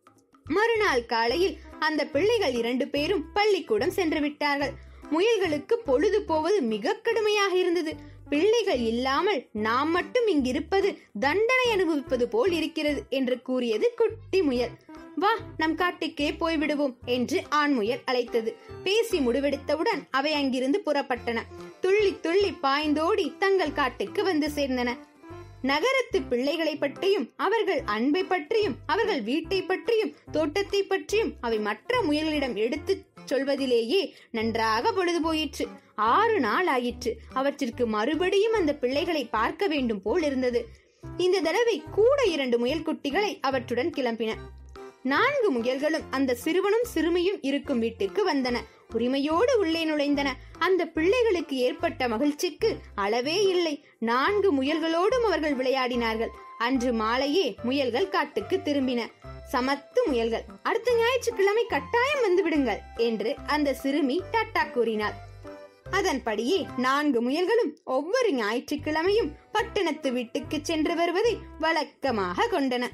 மறுநாள் காலையில் அந்த பிள்ளைகள் இரண்டு பேரும் பள்ளிக்கூடம் சென்று விட்டார்கள் முயல்களுக்கு பொழுது போவது மிக கடுமையாக இருந்தது பிள்ளைகள் இல்லாமல் நாம் மட்டும் இங்கிருப்பது தண்டனை அனுபவிப்பது போல் இருக்கிறது என்று கூறியது குட்டி முயல் வா நம் காட்டுக்கே போய்விடுவோம் என்று ஆண் முயல் அழைத்தது பேசி முடிவெடுத்தவுடன் அவை அங்கிருந்து புறப்பட்டன துள்ளி துள்ளி பாய்ந்தோடி தங்கள் காட்டுக்கு வந்து சேர்ந்தன நகரத்து பிள்ளைகளை பற்றியும் அவர்கள் அன்பை பற்றியும் அவர்கள் வீட்டை பற்றியும் தோட்டத்தை பற்றியும் அவை மற்ற முயல்களிடம் எடுத்துச் சொல்வதிலேயே நன்றாக பொழுது போயிற்று ஆறு நாள் ஆயிற்று அவற்றிற்கு மறுபடியும் அந்த பிள்ளைகளை பார்க்க வேண்டும் போல் இருந்தது இந்த தடவை கூட இரண்டு முயல் குட்டிகளை அவற்றுடன் கிளம்பின நான்கு முயல்களும் அந்த சிறுவனும் சிறுமியும் இருக்கும் வீட்டுக்கு வந்தன உரிமையோடு உள்ளே நுழைந்தன அந்த பிள்ளைகளுக்கு ஏற்பட்ட மகிழ்ச்சிக்கு அளவே இல்லை நான்கு முயல்களோடும் அவர்கள் விளையாடினார்கள் அன்று மாலையே முயல்கள் காட்டுக்கு திரும்பின சமத்து முயல்கள் அடுத்த ஞாயிற்றுக்கிழமை கட்டாயம் வந்து விடுங்கள் என்று அந்த சிறுமி டாட்டா கூறினாள் அதன்படியே நான்கு முயல்களும் ஒவ்வொரு ஞாயிற்றுக்கிழமையும் பட்டணத்து வீட்டுக்கு சென்று வருவதை வழக்கமாக கொண்டன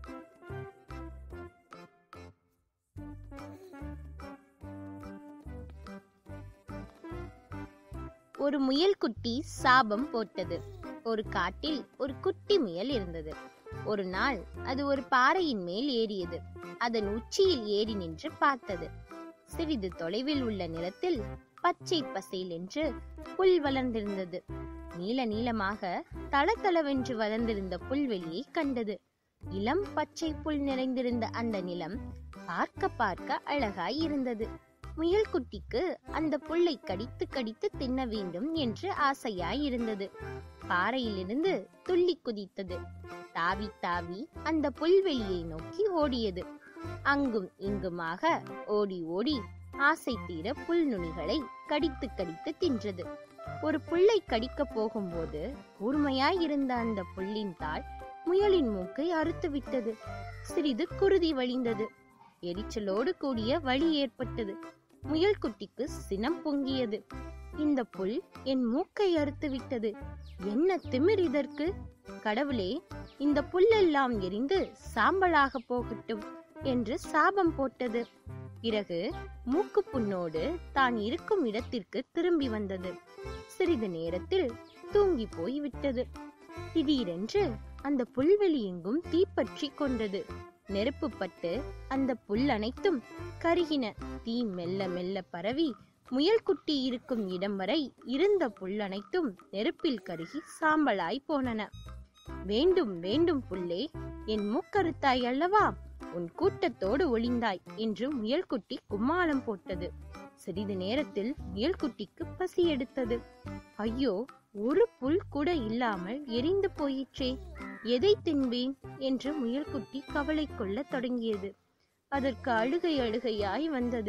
ஒரு முயல் குட்டி சாபம் போட்டது ஒரு காட்டில் ஒரு குட்டி முயல் இருந்தது ஒரு நாள் அது ஒரு பாறையின் மேல் ஏறியது அதன் உச்சியில் ஏறி நின்று பார்த்தது சிறிது தொலைவில் உள்ள நிலத்தில் பச்சை பசேல் என்று புல் வளர்ந்திருந்தது நீல நீளமாக தளதளவென்று வளர்ந்திருந்த புல்வெளியை கண்டது இளம் பச்சை புல் நிறைந்திருந்த அந்த நிலம் பார்க்க பார்க்க அழகாய் இருந்தது முயல் குட்டிக்கு அந்த புல்லை கடித்து கடித்து தின்ன வேண்டும் என்று ஆசையாய் இருந்தது பாறையிலிருந்து துள்ளி குதித்தது தாவி தாவி அந்த புல்வெளியை நோக்கி ஓடியது அங்கும் இங்குமாக ஓடி ஓடி ஆசை தீர புல் நுனிகளை கடித்து கடித்து தின்றது ஒரு புல்லை கடிக்கப் போகும்போது கூர்மையாய் இருந்த அந்த புல்லின் தாள் முயலின் மூக்கை அறுத்து விட்டது சிறிது குருதி வழிந்தது எரிச்சலோடு கூடிய வலி ஏற்பட்டது முயல் குட்டிக்கு சினம் பொங்கியது இந்த புல் என் மூக்கை அறுத்து விட்டது என்ன திமிர் இதற்கு கடவுளே இந்த புல்லெல்லாம் எரிந்து சாம்பலாக போகட்டும் என்று சாபம் போட்டது பிறகு மூக்கு புண்ணோடு தான் இருக்கும் இடத்திற்கு திரும்பி வந்தது சிறிது நேரத்தில் தூங்கி போய் விட்டது திடீரென்று அந்த புல்வெளி எங்கும் தீப்பற்றி கொண்டது நெருப்பு பட்டு அந்த புல் அனைத்தும் கருகின தீ மெல்ல மெல்ல பரவி முயல் குட்டி இருக்கும் இடம் வரை இருந்த புல் அனைத்தும் நெருப்பில் கருகி சாம்பலாய் போனன வேண்டும் வேண்டும் புல்லே என் மூக்கறுத்தாய் அல்லவா உன் கூட்டத்தோடு ஒளிந்தாய் என்று முயல்குட்டி கும்மாளம் போட்டது சிறிது நேரத்தில் முயல்குட்டிக்கு பசி எடுத்தது ஐயோ ஒரு புல் கூட இல்லாமல் எரிந்து போயிற்றே எதை தின்பேன் என்று முயல்குட்டி கவலை கொள்ளத் தொடங்கியது அதற்கு அழுகை அழுகையாய் வந்தது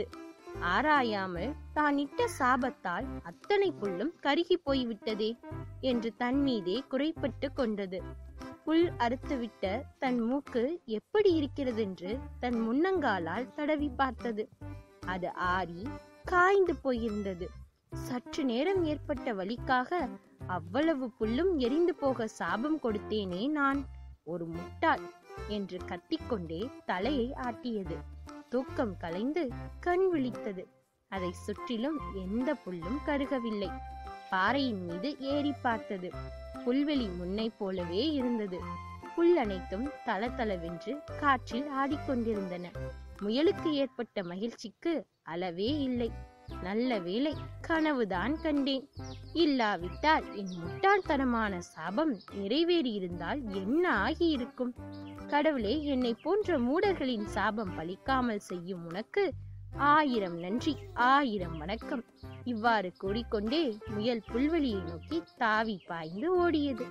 ஆராயாமல் தான் இட்ட சாபத்தால் அத்தனை புல்லும் கருகி போய்விட்டதே என்று தன் மீதே குறைப்பட்டு கொண்டது புல் அறுத்துவிட்ட தன் மூக்கு எப்படி இருக்கிறதென்று தன் முன்னங்காலால் தடவி பார்த்தது அது ஆறி காய்ந்து போயிருந்தது சற்று நேரம் ஏற்பட்ட வலிக்காக அவ்வளவு புல்லும் எரிந்து போக சாபம் கொடுத்தேனே நான் ஒரு முட்டாள் என்று கத்திக்கொண்டே தலையை ஆட்டியது தூக்கம் கலைந்து கண் விழித்தது அதை சுற்றிலும் எந்த புல்லும் கருகவில்லை பாறையின் மீது ஏறி பார்த்தது புல்வெளி முன்னை போலவே இருந்தது புல் அனைத்தும் தளதளவென்று காற்றில் ஆடிக்கொண்டிருந்தன முயலுக்கு ஏற்பட்ட மகிழ்ச்சிக்கு அளவே இல்லை நல்ல வேளை கனவுதான் கண்டேன் இல்லாவிட்டால் என் முட்டாள்தனமான சாபம் நிறைவேறியிருந்தால் என்ன ஆகியிருக்கும் கடவுளே என்னை போன்ற மூடர்களின் சாபம் பலிக்காமல் செய்யும் உனக்கு ஆயிரம் நன்றி ஆயிரம் வணக்கம் இவ்வாறு கூறிக்கொண்டே முயல் புல்வெளியை நோக்கி தாவி பாய்ந்து ஓடியது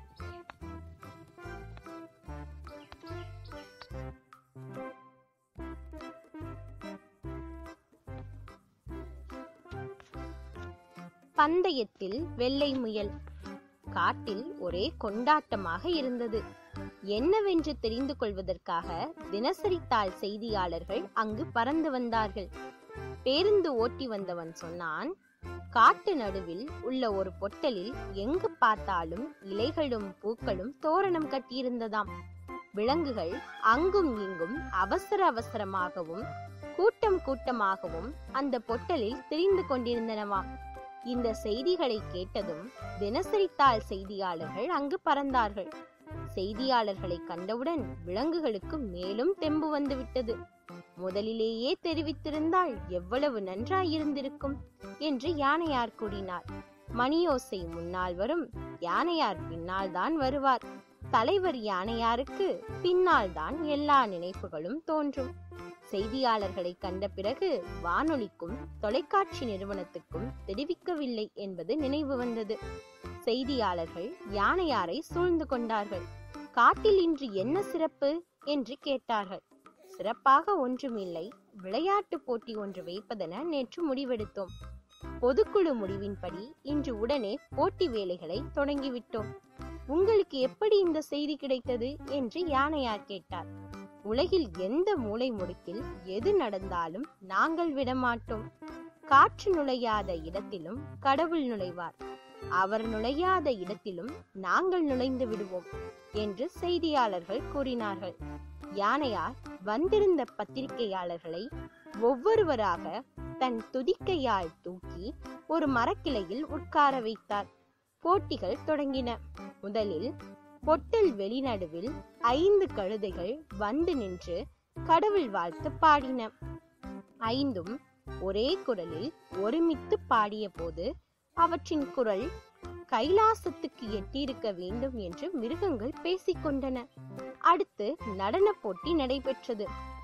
பந்தயத்தில் வெள்ளை முயல் காட்டில் ஒரே கொண்டாட்டமாக இருந்தது என்னவென்று தெரிந்து கொள்வதற்காக தினசரி தாள் செய்தியாளர்கள் அங்கு பறந்து வந்தார்கள் பேருந்து ஓட்டி வந்தவன் சொன்னான் காட்டு நடுவில் உள்ள ஒரு பொட்டலில் எங்கு பார்த்தாலும் இலைகளும் பூக்களும் தோரணம் கட்டியிருந்ததாம் விலங்குகள் அங்கும் இங்கும் அவசர அவசரமாகவும் கூட்டம் கூட்டமாகவும் அந்த பொட்டலில் திரிந்து கொண்டிருந்தனவாம் இந்த செய்திகளை கேட்டதும் தினசரி தாள் செய்தியாளர்கள் அங்கு பறந்தார்கள் செய்தியாளர்களை கண்டவுடன் விலங்குகளுக்கு மேலும் தெம்பு வந்துவிட்டது முதலிலேயே தெரிவித்திருந்தால் எவ்வளவு நன்றாயிருந்திருக்கும் என்று யானையார் கூறினார் மணியோசை முன்னால் வரும் யானையார் பின்னால் தான் வருவார் தலைவர் யானையாருக்கு பின்னால் தான் எல்லா நினைப்புகளும் தோன்றும் செய்தியாளர்களை கண்ட பிறகு வானொலிக்கும் தொலைக்காட்சி நிறுவனத்துக்கும் தெரிவிக்கவில்லை என்பது நினைவு வந்தது செய்தியாளர்கள் யானையாரை சூழ்ந்து கொண்டார்கள் காட்டில் இன்று என்ன சிறப்பு என்று கேட்டார்கள் சிறப்பாக ஒன்றுமில்லை விளையாட்டு போட்டி ஒன்று வைப்பதென நேற்று முடிவெடுத்தோம் பொதுக்குழு முடிவின்படி இன்று உடனே போட்டி வேலைகளை தொடங்கிவிட்டோம் உங்களுக்கு எப்படி இந்த செய்தி கிடைத்தது என்று யானையார் கேட்டார் உலகில் எந்த மூலை முடுக்கில் எது நடந்தாலும் நாங்கள் விடமாட்டோம் காற்று நுழையாத இடத்திலும் கடவுள் நுழைவார் அவர் நுழையாத இடத்திலும் நாங்கள் நுழைந்து விடுவோம் என்று செய்தியாளர்கள் கூறினார்கள் யானையார் வந்திருந்த பத்திரிகையாளர்களை ஒவ்வொருவராக தன் துதிக்கையால் தூக்கி ஒரு மரக்கிளையில் உட்கார வைத்தார் போட்டிகள் தொடங்கின முதலில் பொட்டல் வெளிநடுவில் ஐந்து கழுதைகள் வந்து நின்று கடவுள் வாழ்த்து பாடின ஐந்தும் ஒரே குரலில் ஒருமித்து பாடிய போது அவற்றின் குரல் கைலாசத்துக்கு எட்டியிருக்க வேண்டும் என்று மிருகங்கள் பேசிக்கொண்டன அடுத்து நடன போட்டி நடைபெற்றது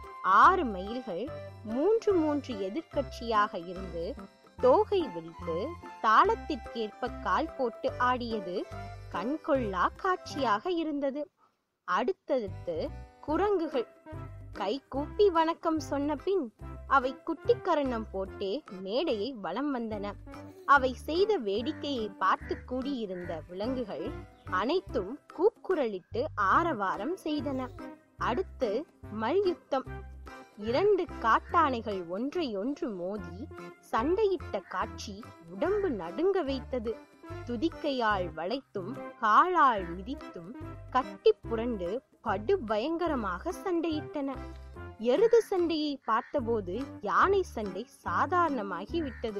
ஆறு மயில்கள் மூன்று மூன்று எதிர்க்கட்சியாக இருந்து தோகை விரித்து தாளத்திற்கேற்ப கால் போட்டு ஆடியது கண்கொள்ளா காட்சியாக இருந்தது அடுத்தடுத்து குரங்குகள் கை கூப்பி வணக்கம் சொன்ன பின் அவை குட்டிக்கரணம் போட்டே மேடையை வலம் வந்தன அவை செய்த வேடிக்கையை பார்த்து கூடியிருந்த விலங்குகள் அனைத்தும் கூக்குரலிட்டு ஆரவாரம் செய்தன அடுத்து மல்யுத்தம் இரண்டு காட்டானைகள் ஒன்றையொன்று மோதி சண்டையிட்ட காட்சி உடம்பு நடுங்க வைத்தது துதிக்கையால் வளைத்தும் காலால் மிதித்தும் கட்டி புரண்டு படு பயங்கரமாக சண்டையிட்டன எருது சண்டையை பார்த்தபோது யானை சண்டை சாதாரணமாகி விட்டது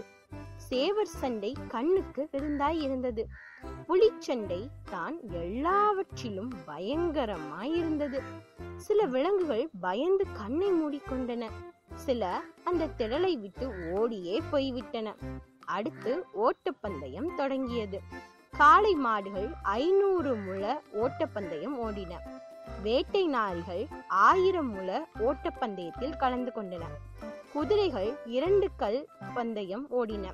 சேவர் சண்டை கண்ணுக்கு விருந்தாய் இருந்தது புலிச்சண்டை தான் எல்லாவற்றிலும் பயங்கரமாயிருந்தது சில விலங்குகள் பயந்து கண்ணை மூடிக்கொண்டன சில அந்த திடலை விட்டு ஓடியே போய்விட்டன அடுத்து ஓட்டப்பந்தயம் தொடங்கியது காளை மாடுகள் ஐநூறு முழ ஓட்டப்பந்தயம் ஓடின வேட்டை நாரிகள் ஆயிரம் முழ ஓட்டப்பந்தயத்தில் கலந்து கொண்டன குதிரைகள் இரண்டு கல் பந்தயம் ஓடின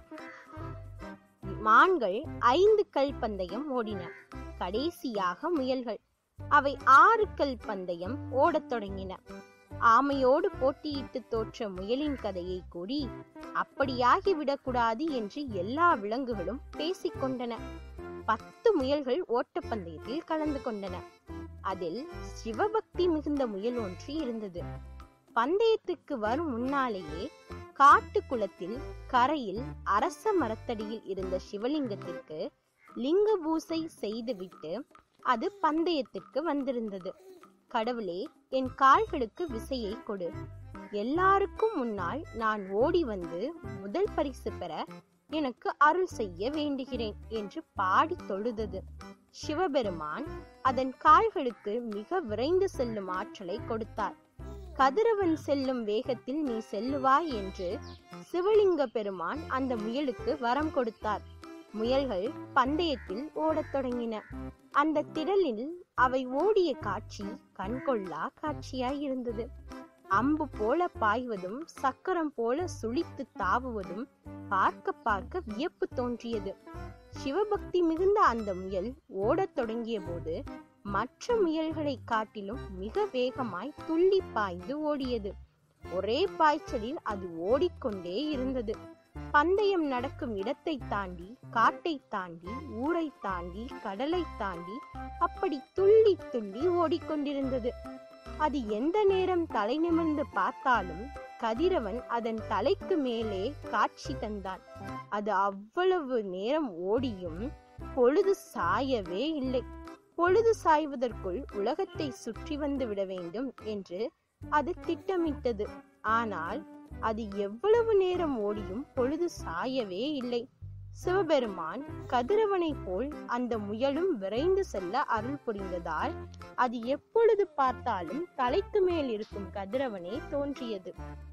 மான்கள் ஐந்து கல் பந்தயம் ஓடின கடைசியாக முயல்கள் அவை ஆறு கல் பந்தயம் ஓடத் தொடங்கின ஆமையோடு போட்டியிட்டு தோற்ற முயலின் கதையை கூறி அப்படியாகி விடக்கூடாது என்று எல்லா விலங்குகளும் பேசிக்கொண்டன பத்து முயல்கள் ஓட்டப்பந்தயத்தில் கலந்து கொண்டன அதில் சிவபக்தி மிகுந்த முயல் ஒன்று இருந்தது பந்தயத்துக்கு வரும் முன்னாலேயே காட்டு குளத்தில் கரையில் அரச மரத்தடியில் இருந்த சிவலிங்கத்திற்கு லிங்க பூசை செய்துவிட்டு அது பந்தயத்திற்கு வந்திருந்தது கடவுளே என் கால்களுக்கு விசையை கொடு எல்லாருக்கும் முன்னால் நான் ஓடி வந்து முதல் பரிசு பெற எனக்கு அருள் செய்ய வேண்டுகிறேன் என்று பாடி தொழுதது சிவபெருமான் அதன் கால்களுக்கு மிக விரைந்து செல்லும் ஆற்றலை கொடுத்தார் கதிரவன் செல்லும் வேகத்தில் நீ செல்லுவாய் என்று சிவலிங்க பெருமான் அந்த முயலுக்கு வரம் கொடுத்தார் முயல்கள் பந்தயத்தில் ஓடத் தொடங்கின அந்த திடலில் அவை ஓடிய காட்சி கண்கொள்ளா காட்சியாய் இருந்தது அம்பு போல பாய்வதும் சக்கரம் போல சுழித்து தாவுவதும் பார்க்க பார்க்க வியப்பு தோன்றியது சிவபக்தி மிகுந்த அந்த முயல் ஓடத் தொடங்கிய போது மற்ற முயல்களை காட்டிலும் மிக வேகமாய் துள்ளி பாய்ந்து ஓடியது ஒரே பாய்ச்சலில் அது ஓடிக்கொண்டே இருந்தது பந்தயம் நடக்கும் இடத்தை தாண்டி காட்டை தாண்டி ஊரை தாண்டி கடலை தாண்டி அப்படி துள்ளி துள்ளி ஓடிக்கொண்டிருந்தது அது எந்த நேரம் தலை நிமிர்ந்து பார்த்தாலும் கதிரவன் அதன் தலைக்கு மேலே காட்சி தந்தான் அது அவ்வளவு நேரம் ஓடியும் பொழுது சாயவே இல்லை பொழுது சாய்வதற்குள் உலகத்தை சுற்றி வந்து விட வேண்டும் என்று அது திட்டமிட்டது ஆனால் அது எவ்வளவு நேரம் ஓடியும் பொழுது சாயவே இல்லை சிவபெருமான் கதிரவனை போல் அந்த முயலும் விரைந்து செல்ல அருள் புரிந்ததால் அது எப்பொழுது பார்த்தாலும் தலைக்கு மேல் இருக்கும் கதிரவனே தோன்றியது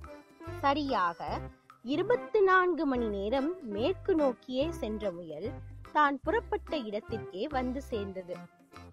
சரியாக இருபத்தி நான்கு மணி நேரம் மேற்கு நோக்கியே சென்ற முயல் தான் புறப்பட்ட இடத்திற்கே வந்து சேர்ந்தது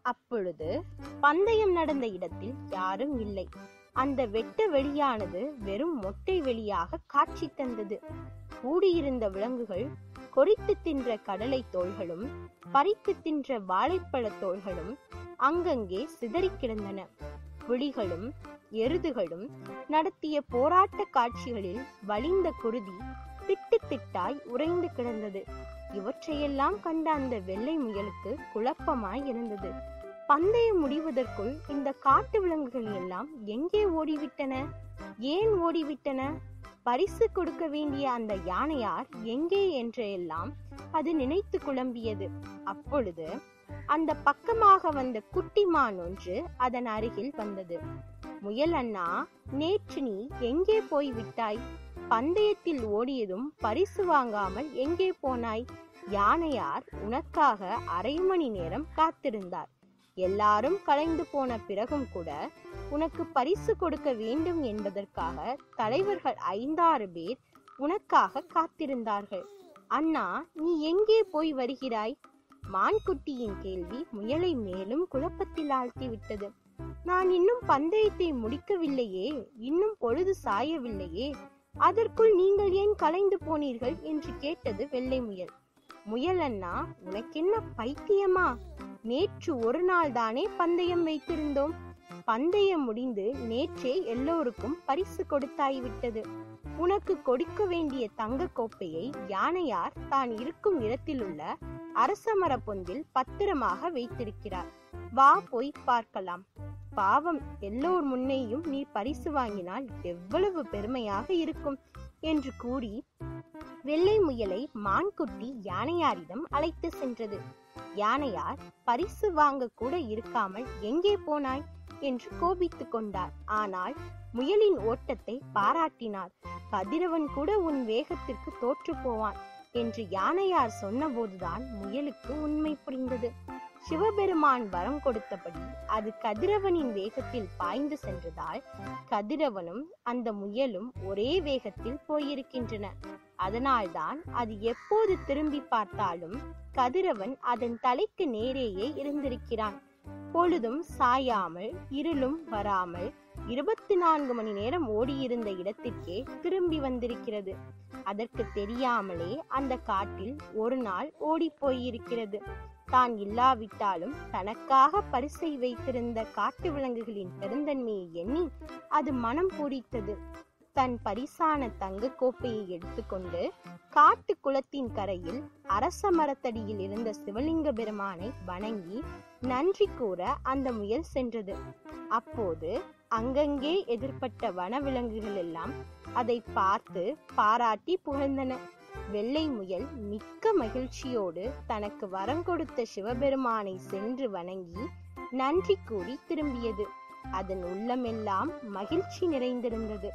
அப்பொழுது பந்தயம் நடந்த இடத்தில் யாரும் இல்லை அந்த வெட்ட வெளியானது வெறும் மொட்டை வெளியாக காட்சி தந்தது கூடியிருந்த விலங்குகள் கொறித்து தின்ற கடலை தோள்களும் பறித்து தின்ற வாழைப்பழ தோள்களும் அங்கங்கே சிதறிக் கிடந்தன புலிகளும் எருதுகளும் நடத்திய போராட்ட காட்சிகளில் வலிந்த குருதி திட்டு திட்டாய் உறைந்து கிடந்தது இவற்றையெல்லாம் கண்ட அந்த வெள்ளை முயலுக்கு குழப்பமாய் இருந்தது பந்தயம் முடிவதற்குள் இந்த காட்டு விலங்குகள் எல்லாம் எங்கே ஓடிவிட்டன ஏன் ஓடிவிட்டன பரிசு கொடுக்க வேண்டிய அந்த யானையார் எங்கே என்றெல்லாம் அது நினைத்து குழம்பியது அப்பொழுது அந்த பக்கமாக வந்த குட்டி மான் ஒன்று அதன் அருகில் வந்தது முயல் அண்ணா நேற்று நீ எங்கே போய் விட்டாய் பந்தயத்தில் ஓடியதும் பரிசு வாங்காமல் எங்கே போனாய் யானையார் உனக்காக அரை மணி நேரம் காத்திருந்தார் எல்லாரும் கலைந்து போன பிறகும் கூட உனக்கு பரிசு கொடுக்க வேண்டும் என்பதற்காக தலைவர்கள் ஐந்தாறு பேர் உனக்காக காத்திருந்தார்கள் அண்ணா நீ எங்கே போய் வருகிறாய் மான்குட்டியின் கேள்வி முயலை மேலும் குழப்பத்தில் ஆழ்த்திவிட்டது நான் இன்னும் பந்தயத்தை முடிக்கவில்லையே இன்னும் பொழுது சாயவில்லையே அதற்குள் நீங்கள் ஏன் கலைந்து போனீர்கள் என்று கேட்டது வெள்ளை முயல் முயல் அண்ணா உனக்கென்ன பைத்தியமா நேற்று ஒரு நாள் தானே பந்தயம் வைத்திருந்தோம் பந்தயம் முடிந்து நேற்றே எல்லோருக்கும் பரிசு கொடுத்தாய்விட்டது உனக்கு கொடுக்க வேண்டிய தங்க கோப்பையை யானையார் தான் இருக்கும் இடத்திலுள்ள அரச மரப்பொந்தில் பத்திரமாக வைத்திருக்கிறார் வா போய் பார்க்கலாம் பாவம் எல்லோர் முன்னேயும் நீ பரிசு வாங்கினால் எவ்வளவு பெருமையாக இருக்கும் என்று கூறி வெள்ளை முயலை மான்குட்டி யானையாரிடம் அழைத்து சென்றது யானையார் பரிசு வாங்க கூட இருக்காமல் எங்கே போனாய் என்று கோபித்துக் கொண்டார் ஆனால் முயலின் ஓட்டத்தை பாராட்டினார் கதிரவன் கூட உன் வேகத்திற்கு தோற்று போவான் என்று யானையார் சொன்னபோதுதான் முயலுக்கு உண்மை புரிந்தது சிவபெருமான் வரம் கொடுத்தபடி அது கதிரவனின் வேகத்தில் பாய்ந்து சென்றதால் கதிரவனும் அந்த முயலும் ஒரே வேகத்தில் போயிருக்கின்றன அதனால்தான் அது எப்போது திரும்பி பார்த்தாலும் கதிரவன் அதன் தலைக்கு நேரேயே இருந்திருக்கிறான் பொழுதும் சாயாமல் இருளும் வராமல் இருபத்தி நான்கு மணி நேரம் ஓடியிருந்த இடத்திற்கே திரும்பி வந்திருக்கிறது அதற்கு தெரியாமலே அந்த காட்டில் ஒரு நாள் ஓடி போயிருக்கிறது தான் இல்லாவிட்டாலும் தனக்காக பரிசை வைத்திருந்த காட்டு விலங்குகளின் பெருந்தன்மையை எண்ணி அது மனம் பூரித்தது தன் பரிசான தங்க கோப்பையை எடுத்துக்கொண்டு காட்டு குளத்தின் கரையில் அரச மரத்தடியில் இருந்த சிவலிங்க பெருமானை வணங்கி நன்றி கூற அந்த முயல் சென்றது அப்போது அங்கங்கே எதிர்ப்பட்ட வனவிலங்குகள் எல்லாம் அதை பார்த்து பாராட்டி புகழ்ந்தன வெள்ளை முயல் மிக்க மகிழ்ச்சியோடு தனக்கு வரம் கொடுத்த சிவபெருமானை சென்று வணங்கி நன்றி கூறி திரும்பியது அதன் உள்ளமெல்லாம் மகிழ்ச்சி நிறைந்திருந்தது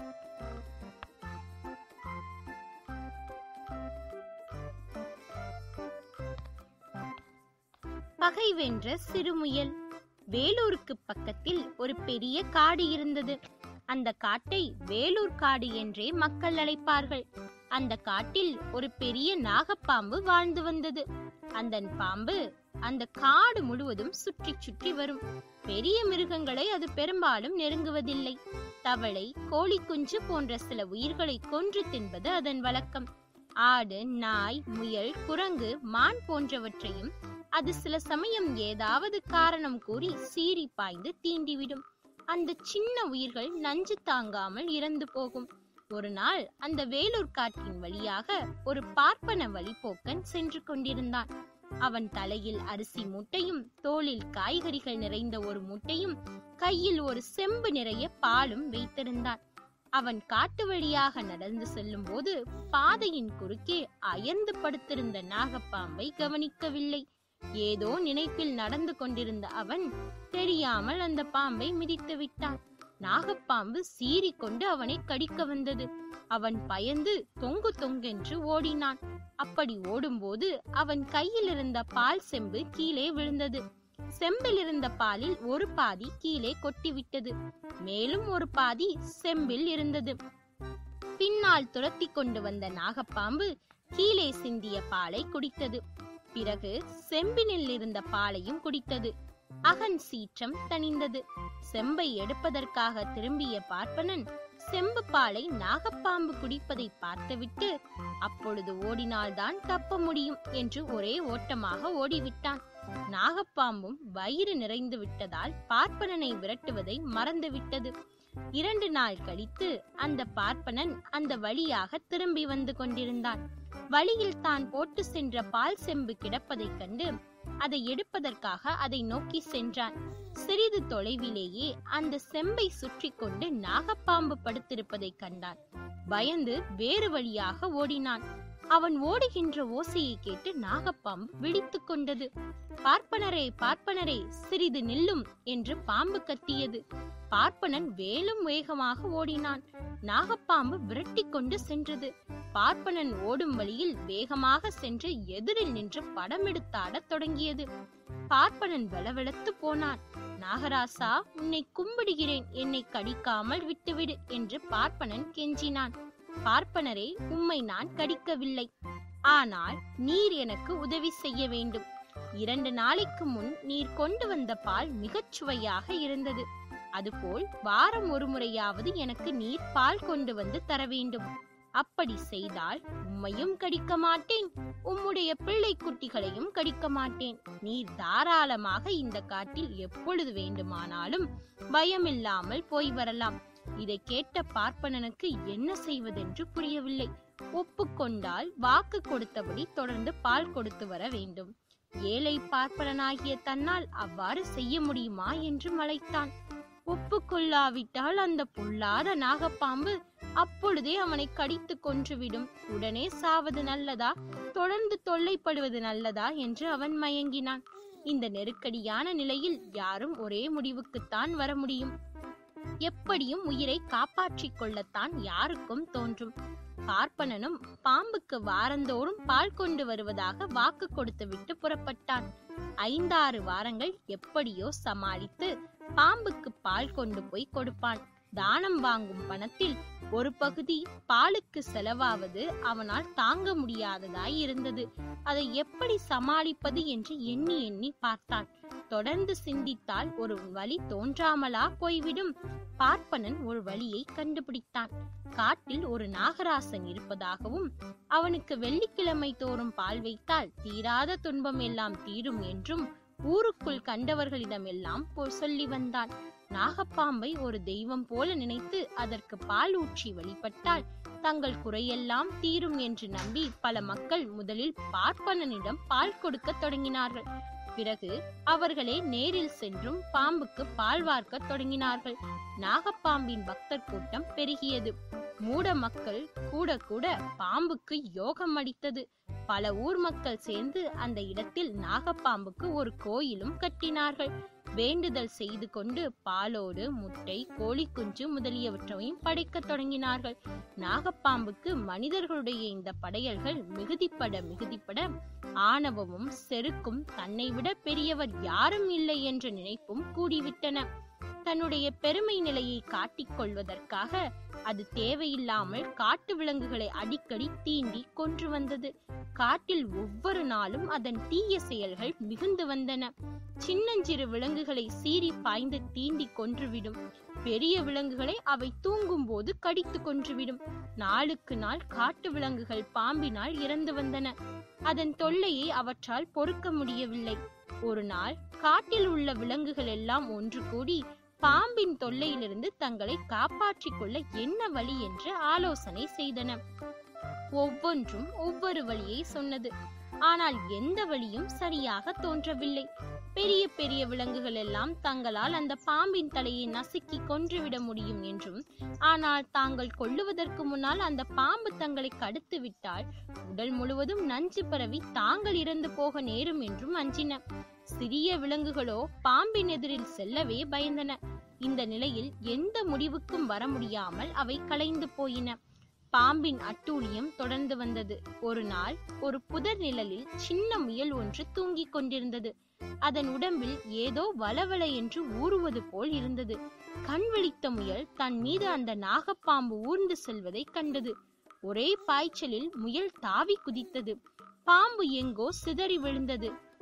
பகை வென்ற சிறுமுயல் வேலூருக்கு பக்கத்தில் ஒரு பெரிய காடு இருந்தது அந்த காட்டை வேலூர் காடு என்றே மக்கள் அழைப்பார்கள் அந்த காட்டில் ஒரு பெரிய நாகப்பாம்பு வாழ்ந்து வந்தது அந்த பாம்பு அந்த காடு முழுவதும் சுற்றி சுற்றி வரும் பெரிய மிருகங்களை அது பெரும்பாலும் நெருங்குவதில்லை தவளை கோழி குஞ்சு போன்ற சில உயிர்களை கொன்று தின்பது அதன் வழக்கம் ஆடு நாய் முயல் குரங்கு மான் போன்றவற்றையும் அது சில சமயம் ஏதாவது காரணம் கூறி சீறி பாய்ந்து தீண்டிவிடும் அந்த சின்ன உயிர்கள் நஞ்சு தாங்காமல் இறந்து போகும் ஒரு நாள் அந்த வேலூர் காட்டின் வழியாக ஒரு பார்ப்பன வழிபோக்கன் சென்று கொண்டிருந்தான் அவன் தலையில் அரிசி மூட்டையும் தோளில் காய்கறிகள் நிறைந்த ஒரு மூட்டையும் கையில் ஒரு செம்பு நிறைய பாலும் வைத்திருந்தான் அவன் காட்டு வழியாக நடந்து செல்லும் போது பாதையின் குறுக்கே அயர்ந்து படுத்திருந்த நாகப்பாம்பை கவனிக்கவில்லை ஏதோ நினைப்பில் நடந்து கொண்டிருந்த அவன் தெரியாமல் அந்த பாம்பை மிதித்து விட்டான் நாகப்பாம்பு சீறிக்கொண்டு அவனை கடிக்க வந்தது அவன் பயந்து தொங்கு தொங்கென்று ஓடினான் அப்படி ஓடும்போது அவன் கையில் இருந்த பால் செம்பு கீழே விழுந்தது செம்பில் இருந்த பாலில் ஒரு பாதி கீழே கொட்டிவிட்டது மேலும் ஒரு பாதி செம்பில் இருந்தது பின்னால் துரத்தி கொண்டு வந்த நாகப்பாம்பு கீழே சிந்திய பாலை குடித்தது பிறகு செம்பினில் இருந்த பாலையும் குடித்தது அகன் சீற்றம் தணிந்தது செம்பை எடுப்பதற்காக திரும்பிய பார்ப்பனன் செம்பு பாலை நாகப்பாம்பு குடிப்பதை பார்த்துவிட்டு அப்பொழுது ஓடினால்தான் தப்ப முடியும் என்று ஒரே ஓட்டமாக ஓடிவிட்டான் நாகப்பாம்பும் வயிறு நிறைந்து விட்டதால் பார்ப்பனனை விரட்டுவதை மறந்துவிட்டது இரண்டு நாள் கழித்து அந்த பார்ப்பனன் அந்த வழியாக திரும்பி வந்து கொண்டிருந்தான் வழியில் தான் போட்டு சென்ற பால் செம்பு கிடப்பதைக் கண்டு அதை எடுப்பதற்காக அதை நோக்கி சென்றான் சிறிது தொலைவிலேயே அந்த செம்பை சுற்றி கொண்டு நாகப்பாம்பு படுத்திருப்பதைக் கண்டான் பயந்து வேறு வழியாக ஓடினான் அவன் ஓடுகின்ற ஓசையை கேட்டு நாகப்பாம்பு விழித்துக் கொண்டது பார்ப்பனரே பார்ப்பனரே சிறிது நில்லும் என்று பாம்பு கத்தியது பார்ப்பனன் வேலும் வேகமாக ஓடினான் நாகப்பாம்பு விரட்டி கொண்டு சென்றது பார்ப்பனன் ஓடும் வழியில் வேகமாக சென்று எதிரில் நின்று படமெடுத்தாடத் தொடங்கியது பார்ப்பனன் வெளவெளத்து போனான் நாகராசா உன்னை கும்பிடுகிறேன் என்னை கடிக்காமல் விட்டுவிடு என்று பார்ப்பனன் கெஞ்சினான் பார்ப்பனரே உம்மை நான் கடிக்கவில்லை ஆனால் நீர் எனக்கு உதவி செய்ய வேண்டும் இரண்டு நாளைக்கு முன் நீர் கொண்டு வந்த பால் மிகச் சுவையாக இருந்தது அதுபோல் வாரம் ஒரு முறையாவது எனக்கு நீர் பால் கொண்டு வந்து தர வேண்டும் அப்படி செய்தால் உம்மையும் கடிக்க மாட்டேன் உம்முடைய பிள்ளை குட்டிகளையும் கடிக்க மாட்டேன் நீர் தாராளமாக இந்த காட்டில் எப்பொழுது வேண்டுமானாலும் பயமில்லாமல் போய் வரலாம் இதை கேட்ட பார்ப்பனனுக்கு என்ன செய்வதென்று புரியவில்லை ஒப்புக்கொண்டால் வாக்கு கொடுத்தபடி தொடர்ந்து பால் கொடுத்து வர வேண்டும் ஏழை பார்ப்பனனாகிய தன்னால் அவ்வாறு செய்ய முடியுமா என்று மலைத்தான் ஒப்புக்கொள்ளாவிட்டால் அந்த பொல்லாத நாகப்பாம்பு அப்பொழுதே அவனை கடித்து கொன்றுவிடும் உடனே சாவது நல்லதா தொடர்ந்து தொல்லைப்படுவது நல்லதா என்று அவன் மயங்கினான் இந்த நெருக்கடியான நிலையில் யாரும் ஒரே முடிவுக்குத்தான் வர முடியும் எப்படியும் உயிரை காப்பாற்றிக் கொள்ளத்தான் யாருக்கும் தோன்றும் பார்ப்பனனும் பாம்புக்கு வாரந்தோறும் பால் கொண்டு வருவதாக வாக்கு கொடுத்துவிட்டு புறப்பட்டான் ஐந்தாறு வாரங்கள் எப்படியோ சமாளித்து பாம்புக்கு பால் கொண்டு போய் கொடுப்பான் தானம் வாங்கும் பணத்தில் ஒரு பகுதி பாலுக்கு செலவாவது அவனால் தாங்க முடியாததாய் இருந்தது அதை எப்படி சமாளிப்பது என்று எண்ணி எண்ணி பார்த்தான் தொடர்ந்து சிந்தித்தால் ஒரு வழி தோன்றாமலா போய்விடும் பார்ப்பனன் ஒரு வழியை கண்டுபிடித்தான் காட்டில் ஒரு நாகராசன் இருப்பதாகவும் அவனுக்கு வெள்ளிக்கிழமை தோறும் பால் வைத்தால் தீராத துன்பம் எல்லாம் தீரும் என்றும் ஊருக்குள் கண்டவர்களிடமெல்லாம் பொ- சொல்லி வந்தான் நாகப்பாம்பை ஒரு தெய்வம் போல நினைத்து அதற்கு பால் ஊற்றி வழிபட்டால் தங்கள் குறையெல்லாம் தீரும் என்று நம்பி பல மக்கள் முதலில் பார்ப்பனனிடம் பால் கொடுக்கத் தொடங்கினார்கள் பிறகு அவர்களே நேரில் சென்றும் பாம்புக்கு பால் வார்க்கத் தொடங்கினார்கள் நாகப்பாம்பின் பக்தர் கூட்டம் பெருகியது மூட மக்கள் கூட கூட பாம்புக்கு யோகம் அடித்தது பல ஊர் மக்கள் சேர்ந்து அந்த இடத்தில் நாகப்பாம்புக்கு ஒரு கோயிலும் கட்டினார்கள் வேண்டுதல் செய்து கொண்டு பாலோடு முட்டை கோழி குஞ்சு முதலியவற்றையும் படைக்கத் தொடங்கினார்கள் நாகப்பாம்புக்கு மனிதர்களுடைய இந்த படையல்கள் மிகுதிப்பட மிகுதிப்பட ஆணவமும் செருக்கும் தன்னை விட பெரியவர் யாரும் இல்லை என்ற நினைப்பும் கூடிவிட்டன தன்னுடைய பெருமை நிலையை காட்டிக் கொள்வதற்காக அது தேவையில்லாமல் காட்டு விலங்குகளை அடிக்கடி தீண்டி கொன்று வந்தது காட்டில் ஒவ்வொரு நாளும் அதன் தீய செயல்கள் மிகுந்து வந்தன சின்னஞ்சிறு விலங்குகளை சீறி பாய்ந்து தீண்டி கொன்றுவிடும் பெரிய விலங்குகளை அவை தூங்கும் போது கடித்து கொன்றுவிடும் நாளுக்கு நாள் காட்டு விலங்குகள் பாம்பினால் இறந்து வந்தன அதன் தொல்லையை அவற்றால் பொறுக்க முடியவில்லை ஒரு நாள் காட்டில் உள்ள விலங்குகள் எல்லாம் ஒன்று கூடி பாம்பின் தொல்லையிலிருந்து தங்களை காப்பாற்றிக் கொள்ள என்ன வழி என்று ஆலோசனை செய்தன ஒவ்வொன்றும் ஒவ்வொரு வழியை சொன்னது ஆனால் எந்த வழியும் சரியாக தோன்றவில்லை பெரிய பெரிய விலங்குகள் எல்லாம் தங்களால் அந்த பாம்பின் தலையை நசுக்கி கொன்றுவிட முடியும் என்றும் ஆனால் தாங்கள் கொல்லுவதற்கு முன்னால் அந்த பாம்பு தங்களை கடுத்து விட்டால் உடல் முழுவதும் நஞ்சு பரவி தாங்கள் இறந்து போக நேரும் என்றும் அஞ்சின சிறிய விலங்குகளோ பாம்பின் எதிரில் செல்லவே பயந்தன இந்த நிலையில் எந்த முடிவுக்கும் வர முடியாமல் அவை கலைந்து போயின பாம்பின் அட்டூழியம் தொடர்ந்து வந்தது ஒரு நாள் ஒரு புதர் நிழலில் சின்ன முயல் ஒன்று தூங்கிக் கொண்டிருந்தது அதன் உடம்பில் ஏதோ வளவள என்று ஊறுவது போல் இருந்தது கண் விழித்த முயல் தன் மீது அந்த நாகப்பாம்பு ஊர்ந்து செல்வதை கண்டது ஒரே பாய்ச்சலில் முயல் தாவி குதித்தது பாம்பு எங்கோ சிதறி விழுந்தது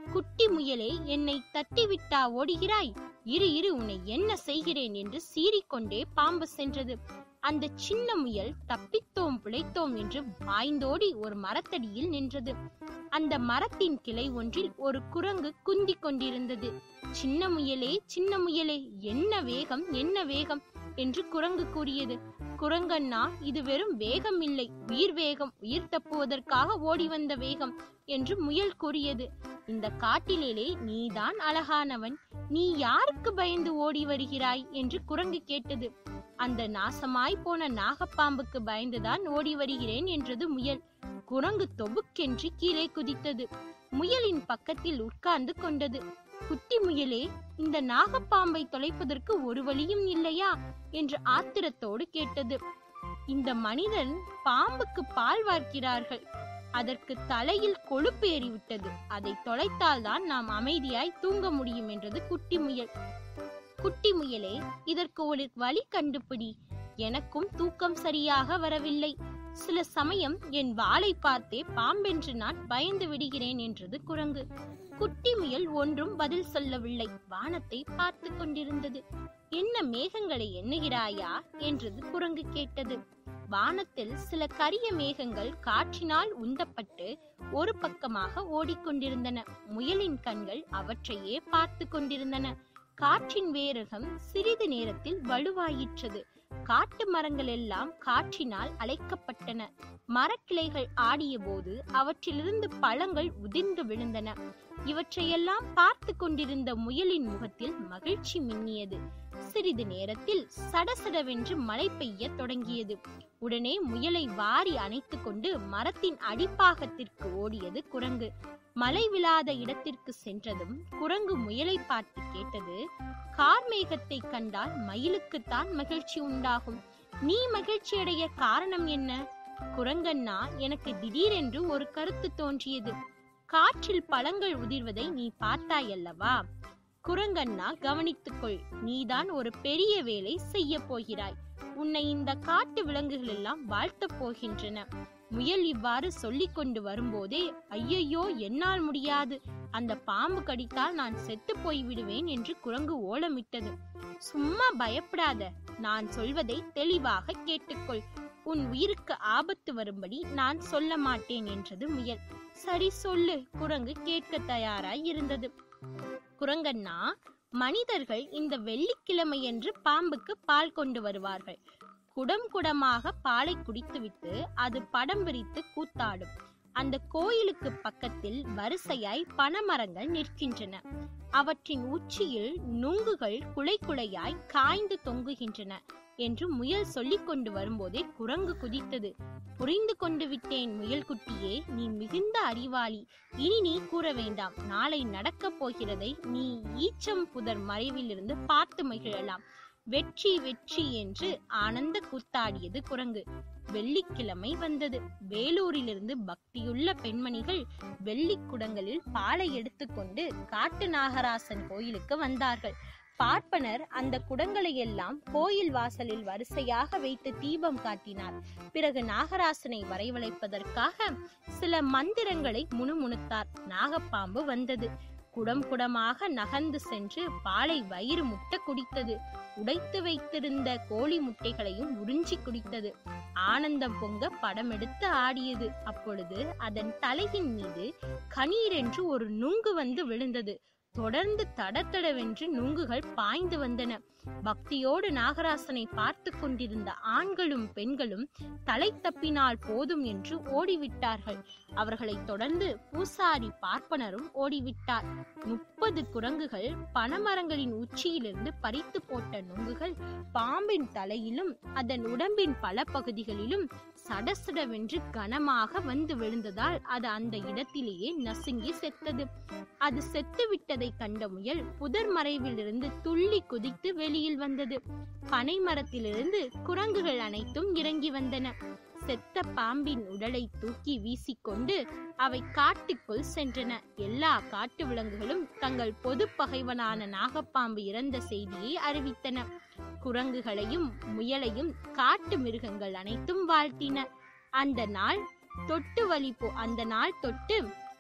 குட்டி முயலே என்னை தட்டிவிட்டா ஓடுகிறாய் இரு இரு உன்னை என்ன செய்கிறேன் என்று சீறிக்கொண்டே பாம்பு சென்றது அந்த சின்ன முயல் தப்பித்தோம் பிழைத்தோம் என்று பாய்ந்தோடி ஒரு மரத்தடியில் நின்றது அந்த மரத்தின் கிளை ஒன்றில் ஒரு குரங்கு குந்திக் கொண்டிருந்தது சின்ன முயலே சின்ன முயலே என்ன வேகம் என்ன வேகம் என்று குரங்கு கூறியது குரங்கண்ணா இது வெறும் வேகம் இல்லை உயிர் வேகம் உயிர் தப்புவதற்காக ஓடி வந்த வேகம் என்று முயல் கூறியது இந்த காட்டிலேலே நீதான் அழகானவன் நீ யாருக்கு பயந்து ஓடி வருகிறாய் என்று குரங்கு கேட்டது அந்த நாசமாய் போன நாகப்பாம்புக்கு பயந்துதான் ஓடி வருகிறேன் என்றது முயல் குரங்கு தொபுக்கென்று கீழே குதித்தது முயலின் பக்கத்தில் உட்கார்ந்து கொண்டது குட்டி முயலே இந்த நாகப்பாம்பை தொலைப்பதற்கு ஒரு வழியும் இல்லையா என்று ஆத்திரத்தோடு கேட்டது இந்த மனிதன் பாம்புக்கு பால் வார்க்கிறார்கள் அதற்கு தலையில் கொழுப்பு ஏறிவிட்டது அதை தொலைத்தால்தான் நாம் அமைதியாய் தூங்க முடியும் என்றது குட்டி முயல் குட்டி முயலே இதற்கு ஒரு வழி கண்டுபிடி எனக்கும் தூக்கம் சரியாக வரவில்லை சில சமயம் என் வாளை பார்த்தே பாம்பென்று நான் பயந்து விடுகிறேன் என்றது குரங்கு குட்டி முயல் ஒன்றும் பதில் சொல்லவில்லை வானத்தை பார்த்து கொண்டிருந்தது என்ன மேகங்களை எண்ணுகிறாயா என்றது குரங்கு கேட்டது வானத்தில் சில கரிய மேகங்கள் காற்றினால் உந்தப்பட்டு ஒரு பக்கமாக ஓடிக்கொண்டிருந்தன முயலின் கண்கள் அவற்றையே பார்த்து கொண்டிருந்தன காற்றின் வேரகம் சிறிது நேரத்தில் வலுவாயிற்றது காட்டு மரங்கள் எல்லாம் காற்றினால் அலைக்கப்பட்டன மரக்கிளைகள் ஆடிய போது அவற்றிலிருந்து பழங்கள் உதிர்ந்து விழுந்தன இவற்றையெல்லாம் பார்த்து கொண்டிருந்த முயலின் முகத்தில் மகிழ்ச்சி மின்னியது சிறிது நேரத்தில் சடசடவென்று மழை பெய்ய தொடங்கியது உடனே முயலை வாரி அணைத்து கொண்டு மரத்தின் அடிப்பாகத்திற்கு ஓடியது குரங்கு மழை விழாத இடத்திற்கு சென்றதும் குரங்கு முயலை பார்த்து கேட்டது கார்மேகத்தை கண்டால் மயிலுக்குத்தான் மகிழ்ச்சி உண்டாகும் நீ மகிழ்ச்சி அடைய காரணம் என்ன குரங்கண்ணா எனக்கு திடீரென்று ஒரு கருத்து தோன்றியது காற்றில் பழங்கள் உதிர்வதை நீ பார்த்தாயல்லவா குரங்கண்ணா கவனித்துக்கொள் நீதான் ஒரு பெரிய வேலை செய்ய போகிறாய் உன்னை இந்த காட்டு விலங்குகள் எல்லாம் வாழ்த்தப் போகின்றன முயல் இவ்வாறு சொல்லிக் கொண்டு வரும்போதே ஐயையோ என்னால் முடியாது அந்த பாம்பு கடித்தால் நான் செத்து போய் விடுவேன் என்று குரங்கு ஓலமிட்டது சும்மா பயப்படாத நான் சொல்வதை தெளிவாக கேட்டுக்கொள் உன் உயிருக்கு ஆபத்து வரும்படி நான் சொல்ல மாட்டேன் என்றது முயல் சரி சொல்லு குரங்கு கேட்க தயாராய் இருந்தது குரங்கண்ணா மனிதர்கள் இந்த வெள்ளிக்கிழமையன்று பாம்புக்கு பால் கொண்டு வருவார்கள் குடம் குடமாக பாலை குடித்துவிட்டு அது படம் பிரித்து கூத்தாடும் அந்த கோயிலுக்கு பக்கத்தில் வரிசையாய் பனைமரங்கள் நிற்கின்றன அவற்றின் உச்சியில் நுங்குகள் குலை குலையாய் காய்ந்து தொங்குகின்றன என்று முயல் சொல்லிக் கொண்டு வரும்போதே குரங்கு குதித்தது புரிந்து கொண்டு விட்டேன் முயல் குட்டியே நீ மிகுந்த அறிவாளி இனி நீ கூற வேண்டாம் நாளை நடக்கப் போகிறதை நீ ஈச்சம் புதர் மறைவிலிருந்து பார்த்து மகிழலாம் வெற்றி வெற்றி என்று ஆனந்த கூத்தாடியது குரங்கு வெள்ளிக்கிழமை வந்தது வேலூரிலிருந்து பக்தியுள்ள பெண்மணிகள் வெள்ளிக் குடங்களில் பாலை எடுத்துக்கொண்டு காட்டு நாகராசன் கோயிலுக்கு வந்தார்கள் பார்ப்பனர் அந்த குடங்களை எல்லாம் கோயில் வாசலில் வரிசையாக வைத்து தீபம் காட்டினார் பிறகு நாகராசனை வரவழைப்பதற்காக சில மந்திரங்களை முணுமுணுத்தார் நாகப்பாம்பு வந்தது குடம் குடமாக நகர்ந்து சென்று பாலை வயிறு முட்ட குடித்தது உடைத்து வைத்திருந்த கோழி முட்டைகளையும் உறிஞ்சி குடித்தது ஆனந்தம் பொங்க படம் எடுத்து ஆடியது அப்பொழுது அதன் தலையின் மீது கணீரென்று ஒரு நுங்கு வந்து விழுந்தது தொடர்ந்து தடதடவென்று நுங்குகள் பாய்ந்து வந்தன பக்தியோடு நாகராசனை பார்த்து கொண்டிருந்த ஆண்களும் பெண்களும் தலை தப்பினால் போதும் என்று ஓடிவிட்டார்கள் அவர்களைத் தொடர்ந்து பூசாரி பார்ப்பனரும் ஓடிவிட்டார் முப்பது குரங்குகள் பனமரங்களின் உச்சியிலிருந்து பறித்து போட்ட நுங்குகள் பாம்பின் தலையிலும் அதன் உடம்பின் பல பகுதிகளிலும் சடசடவென்று கனமாக வந்து விழுந்ததால் அது அந்த இடத்திலேயே நசுங்கி செத்தது அது செத்து விட்டதை கண்ட முயல் புதர் மறைவிலிருந்து துள்ளி குதித்து வெளியில் வந்தது பனை மரத்திலிருந்து குரங்குகள் அனைத்தும் இறங்கி வந்தன செத்த பாம்பின் உடலை தூக்கி வீசிக்கொண்டு அவை காட்டுக்குள் சென்றன எல்லா காட்டு விலங்குகளும் தங்கள் பொது பகைவனான நாகப்பாம்பு இறந்த செய்தியை அறிவித்தன குரங்குகளையும் முயலையும் காட்டு மிருகங்கள் அனைத்தும் வாழ்த்தின அந்த நாள் தொட்டு வழி போ அந்த நாள் தொட்டு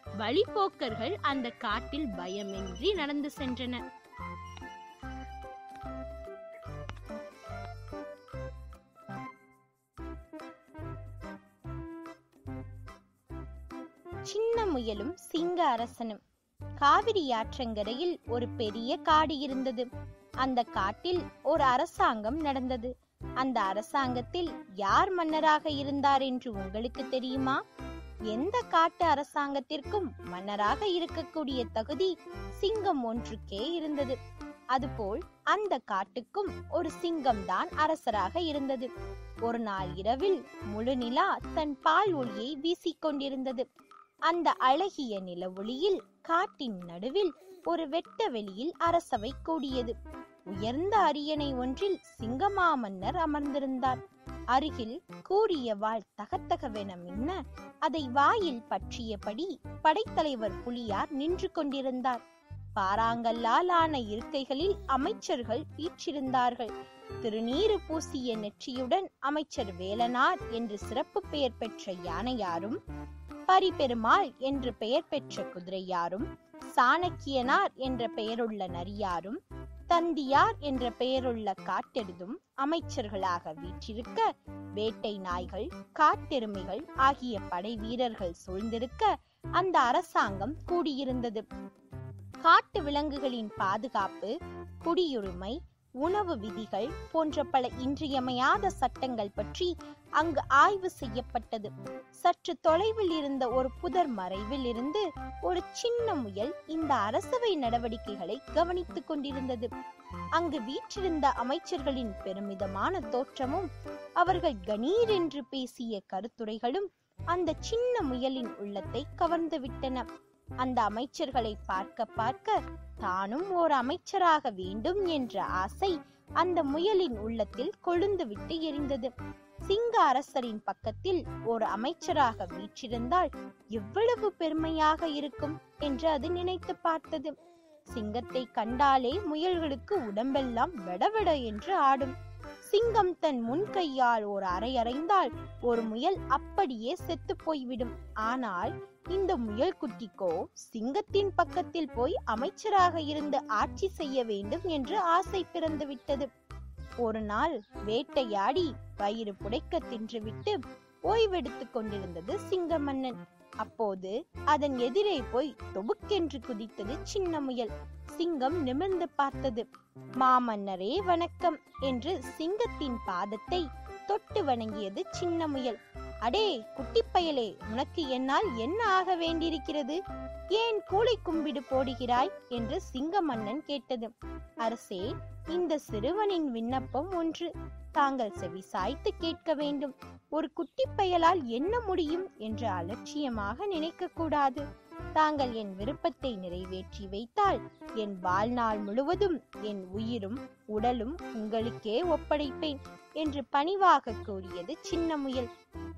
வழிப்போக்கர்கள் அந்த காட்டில் பயமின்றி நடந்து சென்றனர் சின்ன முயலும் சிங்க அரசனும் காவிரி ஆற்றங்கரையில் ஒரு பெரிய காடு இருந்தது அந்த காட்டில் ஒரு அரசாங்கம் நடந்தது அந்த அரசாங்கத்தில் யார் மன்னராக இருந்தார் என்று உங்களுக்கு தெரியுமா எந்த காட்டு அரசாங்கத்திற்கும் மன்னராக இருக்கக்கூடிய தகுதி சிங்கம் ஒன்றுக்கே இருந்தது அதுபோல் அந்த காட்டுக்கும் ஒரு சிங்கம் தான் அரசராக இருந்தது ஒரு நாள் இரவில் முழு நிலா தன் பால் ஒளியை வீசிக்கொண்டிருந்தது அந்த அழகிய நிலவொளியில் காட்டின் நடுவில் ஒரு வெட்ட வெளியில் அரசவை கூடியது உயர்ந்த அரியணை ஒன்றில் சிங்கமா மன்னர் அமர்ந்திருந்தார் அருகில் கூரிய வாள் தகத்தகவென மின்ன அதை வாயில் பற்றியபடி படைத்தலைவர் புலியார் நின்று கொண்டிருந்தார் பாறாங்கல்லால் ஆன இருக்கைகளில் அமைச்சர்கள் வீற்றிருந்தார்கள் திருநீறு பூசிய நெற்றியுடன் அமைச்சர் வேலனார் என்று சிறப்பு பெயர் பெற்ற யானையாரும் பரிபெருமாள் என்று பெயர் பெற்ற குதிரையாரும் சாணக்கியனார் என்ற பெயருள்ள நரியாரும் தந்தியார் என்ற பெயருள்ள காட்டெருதும் அமைச்சர்களாக வீற்றிருக்க வேட்டை நாய்கள் காட்டெருமைகள் ஆகிய படை வீரர்கள் சூழ்ந்திருக்க அந்த அரசாங்கம் கூடியிருந்தது காட்டு விலங்குகளின் பாதுகாப்பு குடியுரிமை உணவு விதிகள் போன்ற பல இன்றியமையாத சட்டங்கள் பற்றி அங்கு ஆய்வு செய்யப்பட்டது சற்று தொலைவில் இருந்த ஒரு புதர் மறைவில் இருந்து ஒரு சின்ன முயல் இந்த அரசவை நடவடிக்கைகளை கவனித்துக் கொண்டிருந்தது அங்கு வீற்றிருந்த அமைச்சர்களின் பெருமிதமான தோற்றமும் அவர்கள் கணீர் என்று பேசிய கருத்துரைகளும் அந்த சின்ன முயலின் உள்ளத்தை கவர்ந்து விட்டன அந்த அமைச்சர்களை பார்க்க பார்க்க தானும் ஓர் அமைச்சராக வேண்டும் என்ற ஆசை அந்த முயலின் உள்ளத்தில் கொழுந்து விட்டு எரிந்தது சிங்க அரசரின் பக்கத்தில் ஒரு அமைச்சராக வீற்றிருந்தால் எவ்வளவு பெருமையாக இருக்கும் என்று அது நினைத்து பார்த்தது சிங்கத்தை கண்டாலே முயல்களுக்கு உடம்பெல்லாம் வெடவெட என்று ஆடும் சிங்கம் தன் முன் கையால் ஒரு அறை அறைந்தால் ஒரு முயல் அப்படியே செத்து போய்விடும் ஆனால் இந்த முயல் குட்டிக்கோ சிங்கத்தின் பக்கத்தில் போய் அமைச்சராக இருந்து ஆட்சி செய்ய வேண்டும் என்று ஆசை பிறந்து விட்டது ஒரு நாள் வேட்டையாடி வயிறு புடைக்க தின்றுவிட்டு ஓய்வெடுத்துக் கொண்டிருந்தது சிங்க மன்னன் அப்போது அதன் எதிரே போய் தொபுக்கென்று குதித்தது சின்ன முயல் சிங்கம் நிமிர்ந்து பார்த்தது மாமன்னரே வணக்கம் என்று சிங்கத்தின் பாதத்தை தொட்டு வணங்கியது சின்ன முயல் அடே குட்டிப்பயலே உனக்கு என்னால் என்ன ஆக வேண்டியிருக்கிறது ஏன் கூளை கும்பிடு போடுகிறாய் என்று சிங்க மன்னன் கேட்டது அரசே இந்த சிறுவனின் விண்ணப்பம் ஒன்று தாங்கள் செவி சாய்த்து கேட்க வேண்டும் ஒரு குட்டி பயலால் என்ன முடியும் என்று அலட்சியமாக நினைக்க கூடாது தாங்கள் என் விருப்பத்தை நிறைவேற்றி வைத்தால் என் வாழ்நாள் முழுவதும் என் உயிரும் உடலும் உங்களுக்கே ஒப்படைப்பேன் என்று பணிவாக கூறியது சின்ன முயல்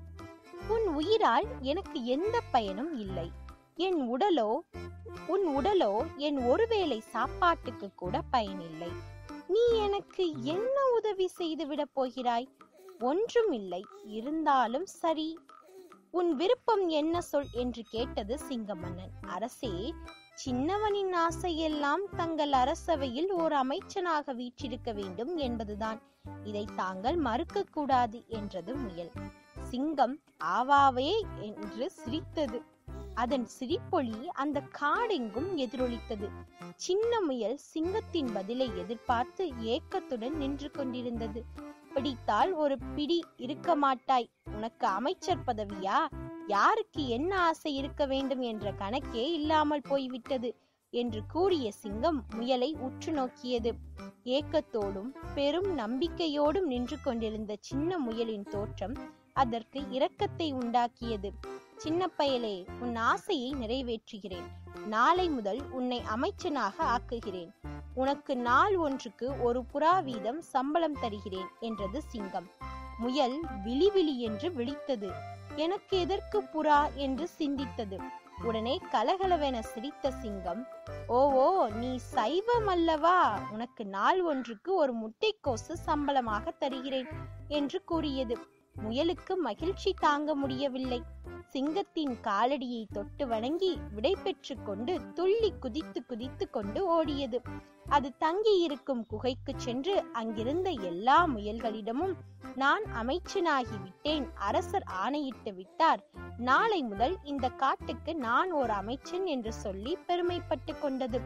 உன் உயிரால் எனக்கு எந்த பயனும் இல்லை என் உடலோ உன் உடலோ என் ஒருவேளை சாப்பாட்டுக்கு கூட பயனில்லை நீ எனக்கு என்ன உதவி செய்து விடப் போகிறாய் ஒன்றும் இல்லை இருந்தாலும் சரி உன் விருப்பம் என்ன சொல் என்று கேட்டது சிங்கமன்னன் அரசே சின்னவனின் ஆசையெல்லாம் தங்கள் அரசவையில் ஓர் அமைச்சனாக வீற்றிருக்க வேண்டும் என்பதுதான் இதை தாங்கள் மறுக்க கூடாது என்றது முயல் சிங்கம் ஆவாவே என்று சிரித்தது அதன் சிரிப்பொலி அந்த காடெங்கும் எதிரொலித்தது சின்ன முயல் சிங்கத்தின் பதிலை எதிர்பார்த்து ஏக்கத்துடன் நின்று கொண்டிருந்தது பிடித்தால் ஒரு பிடி இருக்க மாட்டாய் உனக்கு அமைச்சர் பதவியா யாருக்கு என்ன ஆசை இருக்க வேண்டும் என்ற கணக்கே இல்லாமல் போய்விட்டது என்று கூறிய சிங்கம் முயலை உற்று நோக்கியது ஏக்கத்தோடும் பெரும் நம்பிக்கையோடும் நின்று கொண்டிருந்த சின்ன முயலின் தோற்றம் அதற்கு இரக்கத்தை உண்டாக்கியது சின்ன பயலே உன் ஆசையை நிறைவேற்றுகிறேன் நாளை முதல் உன்னை அமைச்சனாக ஆக்குகிறேன் உனக்கு நாள் ஒன்றுக்கு ஒரு புறா வீதம் சம்பளம் தருகிறேன் என்றது சிங்கம் முயல் விழி விழி என்று விழித்தது எனக்கு எதற்கு புறா என்று சிந்தித்தது உடனே கலகலவென சிரித்த சிங்கம் ஓ ஓ நீ சைவம் அல்லவா உனக்கு நாள் ஒன்றுக்கு ஒரு முட்டைக்கோசு சம்பளமாக தருகிறேன் என்று கூறியது முயலுக்கு மகிழ்ச்சி தாங்க முடியவில்லை சிங்கத்தின் காலடியை தொட்டு வணங்கி விடை பெற்று கொண்டு துள்ளி குதித்து குதித்து கொண்டு ஓடியது அது தங்கி இருக்கும் குகைக்கு சென்று அங்கிருந்த எல்லா முயல்களிடமும் நான் அமைச்சனாகி விட்டேன் அரசர் ஆணையிட்டு விட்டார் நாளை முதல் இந்த காட்டுக்கு நான் ஒரு அமைச்சன் என்று சொல்லி பெருமைப்பட்டு கொண்டது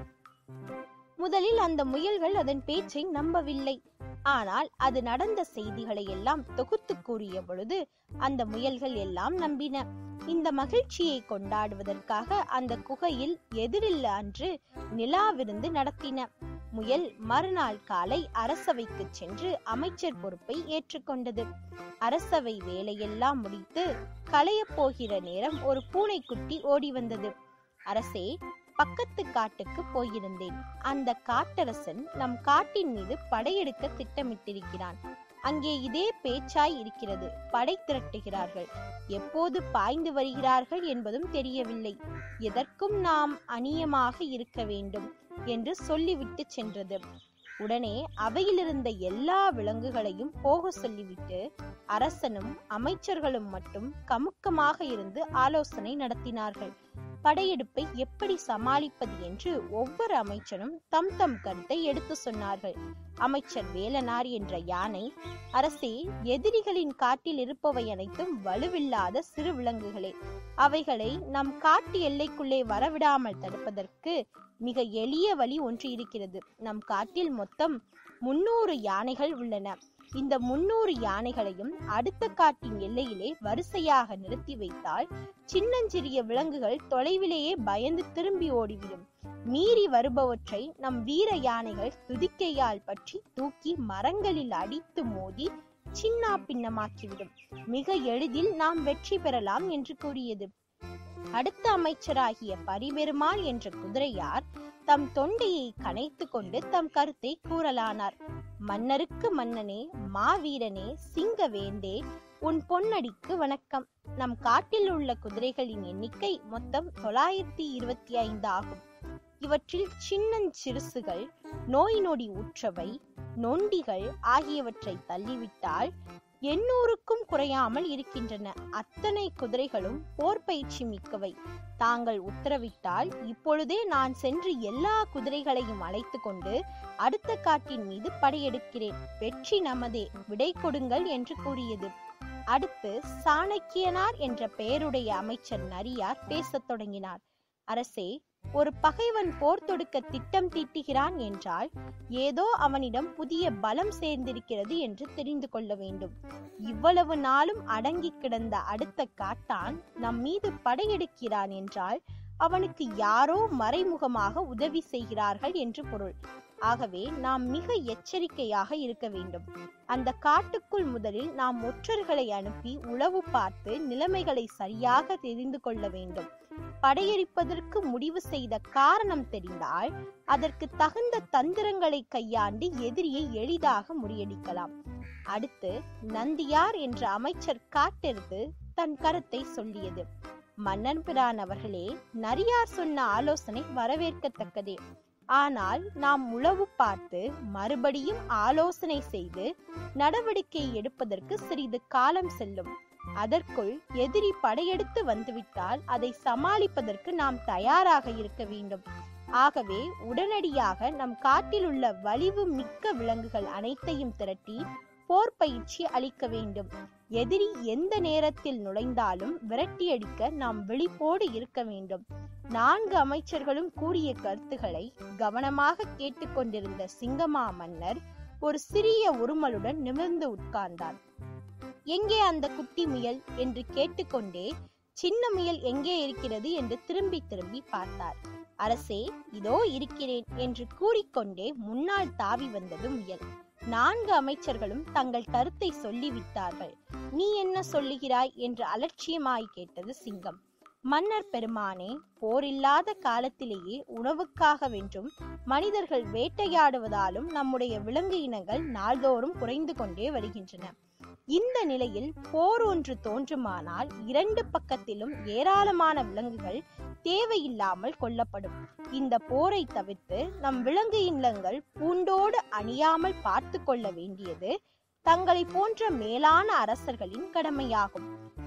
முதலில் அந்த முயல்கள் அதன் பேச்சை நம்பவில்லை ஆனால் அது நடந்த செய்திகளை எல்லாம் தொகுத்து கூறிய பொழுது அந்த முயல்கள் எல்லாம் நம்பின இந்த மகிழ்ச்சியை கொண்டாடுவதற்காக அந்த குகையில் எதிரில் அன்று நிலா விருந்து நடத்தின முயல் மறுநாள் காலை அரசவைக்கு சென்று அமைச்சர் பொறுப்பை ஏற்றுக்கொண்டது அரசவை வேலையெல்லாம் முடித்து களையப் போகிற நேரம் ஒரு பூனைக்குட்டி ஓடி வந்தது அரசே பக்கத்து காட்டுக்கு போயிருந்தேன் அந்த காட்டரசன் நம் காட்டின் மீது படையெடுக்க திட்டமிட்டிருக்கிறான் அங்கே இதே பேச்சாய் இருக்கிறது படை திரட்டுகிறார்கள் எப்போது பாய்ந்து வருகிறார்கள் என்பதும் தெரியவில்லை எதற்கும் நாம் அநியமாக இருக்க வேண்டும் என்று சொல்லிவிட்டு சென்றது உடனே அவையிலிருந்த எல்லா விலங்குகளையும் போக சொல்லிவிட்டு அரசனும் அமைச்சர்களும் மட்டும் கமுக்கமாக இருந்து ஆலோசனை நடத்தினார்கள் படையெடுப்பை எப்படி சமாளிப்பது என்று ஒவ்வொரு அமைச்சரும் தம் தம் கருத்தை எடுத்து சொன்னார்கள் அமைச்சர் வேலனார் என்ற யானை அரசே எதிரிகளின் காட்டில் இருப்பவை அனைத்தும் வலுவில்லாத சிறு விலங்குகளே அவைகளை நம் காட்டு எல்லைக்குள்ளே வரவிடாமல் தடுப்பதற்கு மிக எளிய வழி ஒன்று இருக்கிறது நம் காட்டில் மொத்தம் முன்னூறு யானைகள் உள்ளன இந்த முன்னூறு யானைகளையும் அடுத்த காட்டின் எல்லையிலே வரிசையாக நிறுத்தி வைத்தால் சின்னஞ்சிறிய விலங்குகள் தொலைவிலேயே பயந்து திரும்பி ஓடிவிடும் மீறி வருபவற்றை நம் வீர யானைகள் துதிக்கையால் பற்றி தூக்கி மரங்களில் அடித்து மோதி சின்னா பின்னமாக்கிவிடும் மிக எளிதில் நாம் வெற்றி பெறலாம் என்று கூறியது அடுத்த அமைச்சராகிய பரிபெருமாள் என்ற குதிரையார் தம் தொண்டையை கனைத்து கொண்டு தம் கருத்தை கூறலானார் மன்னருக்கு மன்னனே மாவீரனே சிங்கவேந்தே உன் பொன்னடிக்கு வணக்கம் நம் காட்டில் உள்ள குதிரைகளின் எண்ணிக்கை மொத்தம் தொள்ளாயிரத்தி இருபத்தி ஐந்து ஆகும் இவற்றில் சின்னஞ்சிறுசுகள் நோய் நொடி உற்றவை நொண்டிகள் ஆகியவற்றை தள்ளிவிட்டால் எண்ணூறுக்கும் குறையாமல் இருக்கின்றன அத்தனை குதிரைகளும் போர் பயிற்சி மிக்கவை தாங்கள் உத்தரவிட்டால் இப்பொழுதே நான் சென்று எல்லா குதிரைகளையும் அழைத்து கொண்டு அடுத்த காட்டின் மீது படையெடுக்கிறேன் வெற்றி நமதே விடை கொடுங்கள் என்று கூறியது அடுத்து சாணக்கியனார் என்ற பெயருடைய அமைச்சர் நரியார் பேசத் தொடங்கினார் அரசே ஒரு பகைவன் போர் தொடுக்க திட்டம் தீட்டுகிறான் என்றால் ஏதோ அவனிடம் புதிய பலம் சேர்ந்திருக்கிறது என்று தெரிந்து கொள்ள வேண்டும் இவ்வளவு நாளும் அடங்கி கிடந்த அடுத்த காட்டான் நம் மீது படையெடுக்கிறான் என்றால் அவனுக்கு யாரோ மறைமுகமாக உதவி செய்கிறார்கள் என்று பொருள் ஆகவே நாம் மிக எச்சரிக்கையாக இருக்க வேண்டும் அந்த காட்டுக்குள் முதலில் நாம் ஒற்றர்களை அனுப்பி உளவு பார்த்து நிலைமைகளை சரியாக தெரிந்து கொள்ள வேண்டும் படையெடுப்பதற்கு முடிவு செய்த காரணம் தெரிந்தால் அதற்கு தகுந்த தந்திரங்களை கையாண்டு எதிரியை எளிதாக முறியடிக்கலாம் அடுத்து நந்தியார் என்ற அமைச்சர் காட்டெடுத்து தன் கருத்தை சொல்லியது மன்னன் பிரான் அவர்களே நரியார் சொன்ன ஆலோசனை வரவேற்கத்தக்கதே ஆனால் நாம் உளவு பார்த்து மறுபடியும் ஆலோசனை செய்து நடவடிக்கை எடுப்பதற்கு சிறிது காலம் செல்லும் அதற்குள் எதிரி படையெடுத்து வந்துவிட்டால் அதை சமாளிப்பதற்கு நாம் தயாராக இருக்க வேண்டும் ஆகவே உடனடியாக நம் காட்டில் உள்ள வலிவு மிக்க விலங்குகள் அனைத்தையும் திரட்டி போர் பயிற்சி அளிக்க வேண்டும் எதிரி எந்த நேரத்தில் நுழைந்தாலும் விரட்டியடிக்க நாம் விழிப்போடு இருக்க வேண்டும் நான்கு அமைச்சர்களும் கூறிய கருத்துக்களை கவனமாக கேட்டுக்கொண்டிருந்த சிங்கமா மன்னர் ஒரு சிறிய உருமலுடன் நிமிர்ந்து உட்கார்ந்தார் எங்கே அந்த குட்டி முயல் என்று கேட்டுக்கொண்டே சின்ன முயல் எங்கே இருக்கிறது என்று திரும்பி திரும்பி பார்த்தார் அரசே இதோ இருக்கிறேன் என்று கூறிக்கொண்டே முன்னால் தாவி வந்தது முயல் நான்கு அமைச்சர்களும் தங்கள் கருத்தை சொல்லிவிட்டார்கள் நீ என்ன சொல்லுகிறாய் என்று அலட்சியமாய் கேட்டது சிங்கம் மன்னர் பெருமானே போரில்லாத காலத்திலேயே உணவுக்காக வென்றும் மனிதர்கள் வேட்டையாடுவதாலும் நம்முடைய விலங்கு இனங்கள் நாள்தோறும் குறைந்து கொண்டே வருகின்றன இந்த நிலையில் போர் ஒன்று தோன்றுமானால் இரண்டு பக்கத்திலும் ஏராளமான விலங்குகள் தேவையில்லாமல் கொல்லப்படும் இந்த போரை தவிர்த்து நம் விலங்கு இல்லங்கள் பூண்டோடு அணியாமல் பார்த்து கொள்ள வேண்டியது தங்களை போன்ற மேலான அரசர்களின் கடமையாகும்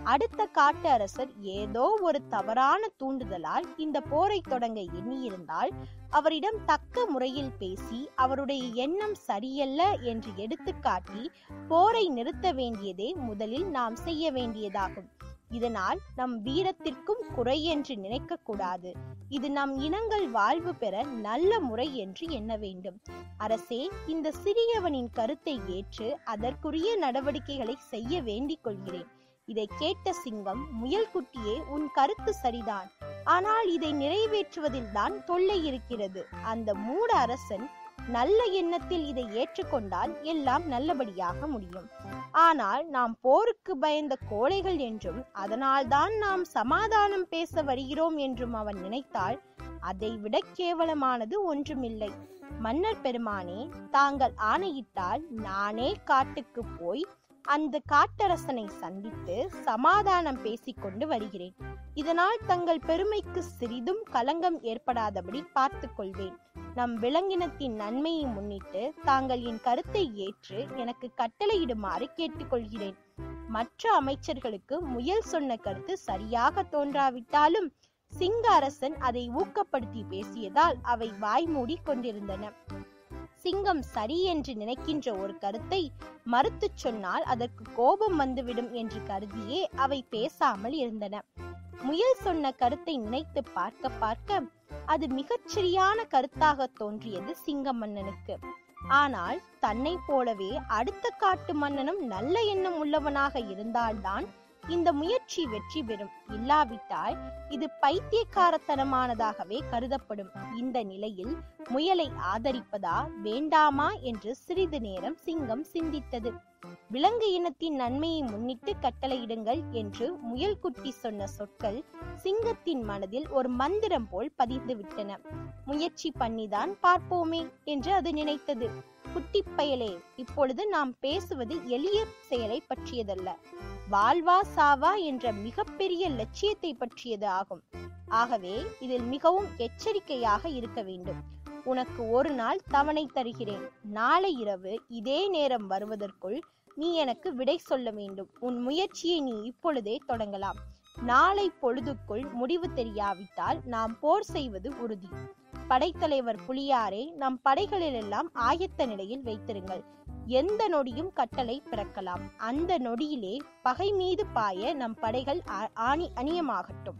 அடுத்த காட்டு அரசர் ஏதோ ஒரு தவறான தூண்டுதலால் இந்த போரை தொடங்க எண்ணியிருந்தால் அவரிடம் தக்க முறையில் பேசி அவருடைய எண்ணம் சரியல்ல என்று எடுத்துக்காட்டி போரை நிறுத்த வேண்டியதே முதலில் நாம் செய்ய வேண்டியதாகும் இதனால் நம் வீரத்திற்கும் குறை என்று நினைக்க கூடாது இது நம் இனங்கள் வாழ்வு பெற நல்ல முறை என்று எண்ண வேண்டும் அரசே இந்த சிறியவனின் கருத்தை ஏற்று அதற்குரிய நடவடிக்கைகளை செய்ய வேண்டிக் கொள்கிறேன் இதை கேட்ட சிங்கம் முயல் குட்டியே உன் கருத்து சரிதான் ஆனால் இதை நிறைவேற்றுவதில் தான் தொல்லை இருக்கிறது அந்த மூட அரசன் நல்ல எண்ணத்தில் இதை ஏற்றுக்கொண்டால் எல்லாம் நல்லபடியாக முடியும் ஆனால் நாம் போருக்கு பயந்த கோழைகள் என்றும் அதனால்தான் நாம் சமாதானம் பேச வருகிறோம் என்றும் அவன் நினைத்தால் அதை விட கேவலமானது ஒன்றுமில்லை மன்னர் பெருமானே தாங்கள் ஆணையிட்டால் நானே காட்டுக்கு போய் அந்த காட்டரசனை சந்தித்து சமாதானம் பேசிக்கொண்டு வருகிறேன் இதனால் தங்கள் பெருமைக்கு சிறிதும் களங்கம் ஏற்படாதபடி பார்த்து கொள்வேன் நம் விலங்கினத்தின் நன்மையை முன்னிட்டு தாங்கள் என் கருத்தை ஏற்று எனக்கு கட்டளையிடுமாறு கேட்டுக்கொள்கிறேன் மற்ற அமைச்சர்களுக்கு முயல் சொன்ன கருத்து சரியாக தோன்றாவிட்டாலும் சிங்க அரசன் அதை ஊக்கப்படுத்தி பேசியதால் அவை வாய்மூடி கொண்டிருந்தன சிங்கம் சரி என்று நினைக்கின்ற ஒரு கருத்தை மறுத்துச் சொன்னால் அதற்கு கோபம் வந்துவிடும் என்று கருதியே அவை பேசாமல் இருந்தன முயல் சொன்ன கருத்தை நினைத்து பார்க்க பார்க்க அது மிகச் சரியான கருத்தாக தோன்றியது சிங்க மன்னனுக்கு ஆனால் தன்னை போலவே அடுத்த காட்டு மன்னனும் நல்ல எண்ணம் உள்ளவனாக இருந்தால்தான் இந்த முயற்சி வெற்றி பெறும் இல்லாவிட்டால் இது பைத்தியக்காரத்தனமானதாகவே கருதப்படும் இந்த நிலையில் முயலை ஆதரிப்பதா வேண்டாமா என்று சிறிது நேரம் சிங்கம் சிந்தித்தது விலங்கு இனத்தின் நன்மையை முன்னிட்டு கட்டளையிடுங்கள் என்று முயல் குட்டி சொன்ன சொற்கள் சிங்கத்தின் மனதில் ஒரு மந்திரம் போல் பதிந்து விட்டன முயற்சி பண்ணிதான் பார்ப்போமே என்று அது நினைத்தது குட்டி பயலே இப்பொழுது நாம் பேசுவது எளிய செயலை பற்றியதல்ல வாழ்வா சாவா என்ற மிகப்பெரிய லட்சியத்தை பற்றியது ஆகும் ஆகவே இதில் மிகவும் எச்சரிக்கையாக இருக்க வேண்டும் உனக்கு ஒரு நாள் தவணை தருகிறேன் நாளை இரவு இதே நேரம் வருவதற்குள் நீ எனக்கு விடை சொல்ல வேண்டும் உன் முயற்சியை நீ இப்பொழுதே தொடங்கலாம் நாளை பொழுதுக்குள் முடிவு தெரியாவிட்டால் நாம் போர் செய்வது உறுதி படைத்தலைவர் புலியாரே நம் படைகளிலெல்லாம் ஆயத்த நிலையில் வைத்திருங்கள் எந்த நொடியும் கட்டளை பிறக்கலாம் அந்த நொடியிலே பகை மீது பாய நம் படைகள் ஆ- ஆணி அணியமாகட்டும்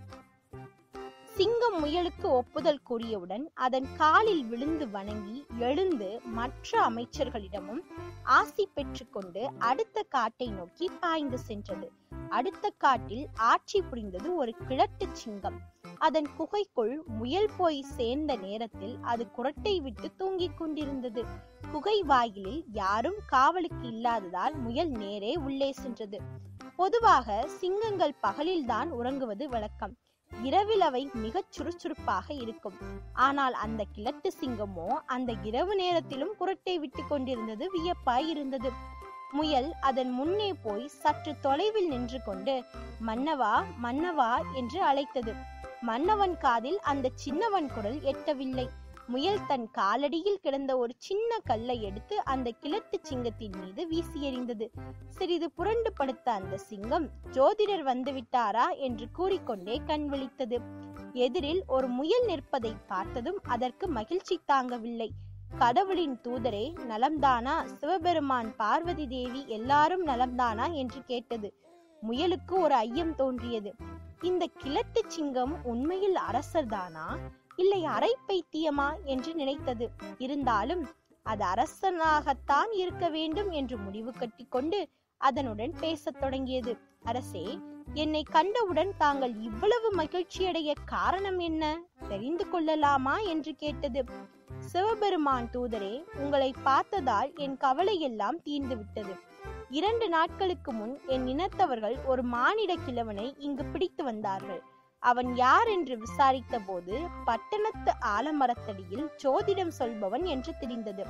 சிங்கம் முயலுக்கு ஒப்புதல் கூறியவுடன் அதன் காலில் விழுந்து வணங்கி எழுந்து மற்ற அமைச்சர்களிடமும் ஆசி பெற்றுக்கொண்டு அடுத்த காட்டை நோக்கி பாய்ந்து சென்றது அடுத்த காட்டில் ஆட்சி புரிந்தது ஒரு கிழட்டு சிங்கம் அதன் குகைக்குள் முயல் போய் சேர்ந்த நேரத்தில் அது குரட்டை விட்டு தூங்கிக் கொண்டிருந்தது குகை வாயிலில் யாரும் காவலுக்கு இல்லாததால் முயல் நேரே உள்ளே சென்றது பொதுவாக சிங்கங்கள் பகலில்தான் உறங்குவது வழக்கம் இரவில் அவை மிகச் சுறுசுறுப்பாக இருக்கும் ஆனால் அந்த கிழட்டு சிங்கமோ அந்த இரவு நேரத்திலும் குரட்டை விட்டு கொண்டிருந்தது வியப்பாய் இருந்தது முயல் அதன் முன்னே போய் சற்று தொலைவில் நின்று கொண்டு மன்னவா மன்னவா என்று அழைத்தது மன்னவன் காதில் அந்த சின்னவன் குரல் எட்டவில்லை முயல் தன் காலடியில் கிடந்த ஒரு சின்ன கல்லை எடுத்து அந்த கிழட்டு சிங்கத்தின் மீது வீசி எறிந்தது சிறிது புரண்டு படுத்த அந்த சிங்கம் ஜோதிடர் வந்து விட்டாரா என்று கூறிக்கொண்டே கண் விழித்தது எதிரில் ஒரு முயல் நிற்பதை பார்த்ததும் அதற்கு மகிழ்ச்சி தாங்கவில்லை கடவுளின் தூதரே நலம்தானா சிவபெருமான் பார்வதி தேவி எல்லாரும் நலம்தானா என்று கேட்டது முயலுக்கு ஒரு ஐயம் தோன்றியது இந்த கிழட்டு சிங்கம் உண்மையில் அரசர்தானா இல்லை அரை பைத்தியமா என்று நினைத்தது இருந்தாலும் அது அரசனாகத்தான் இருக்க வேண்டும் என்று முடிவு கட்டிக்கொண்டு அதனுடன் பேசத் தொடங்கியது அரசே என்னை கண்டவுடன் தாங்கள் இவ்வளவு மகிழ்ச்சியடைய காரணம் என்ன தெரிந்து கொள்ளலாமா என்று கேட்டது சிவபெருமான் தூதரே உங்களை பார்த்ததால் என் கவலை எல்லாம் தீர்ந்து விட்டது இரண்டு நாட்களுக்கு முன் என் இனத்தவர்கள் ஒரு மானிட கிழவனை இங்கு பிடித்து வந்தார்கள் அவன் யார் என்று விசாரித்த போது பட்டணத்து ஆலமரத்தடியில் ஜோதிடம் சொல்பவன் என்று தெரிந்தது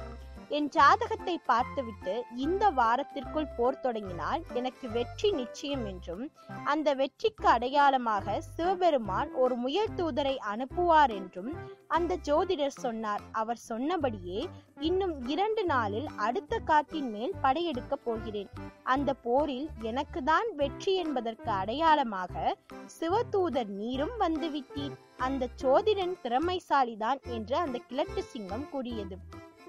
என் ஜாதகத்தை பார்த்துவிட்டு இந்த வாரத்திற்குள் போர் தொடங்கினால் எனக்கு வெற்றி நிச்சயம் என்றும் அந்த வெற்றிக்கு அடையாளமாக சிவபெருமான் ஒரு முயல் தூதரை அனுப்புவார் என்றும் அந்த ஜோதிடர் சொன்னார் அவர் சொன்னபடியே இன்னும் இரண்டு நாளில் அடுத்த காட்டின் மேல் படையெடுக்க போகிறேன் அந்த போரில் எனக்கு தான் வெற்றி என்பதற்கு அடையாளமாக சிவதூதர் நீரும் வந்துவிட்டீர் அந்த சோதிடன் திறமைசாலிதான் என்று அந்த கிழட்டு சிங்கம் கூறியது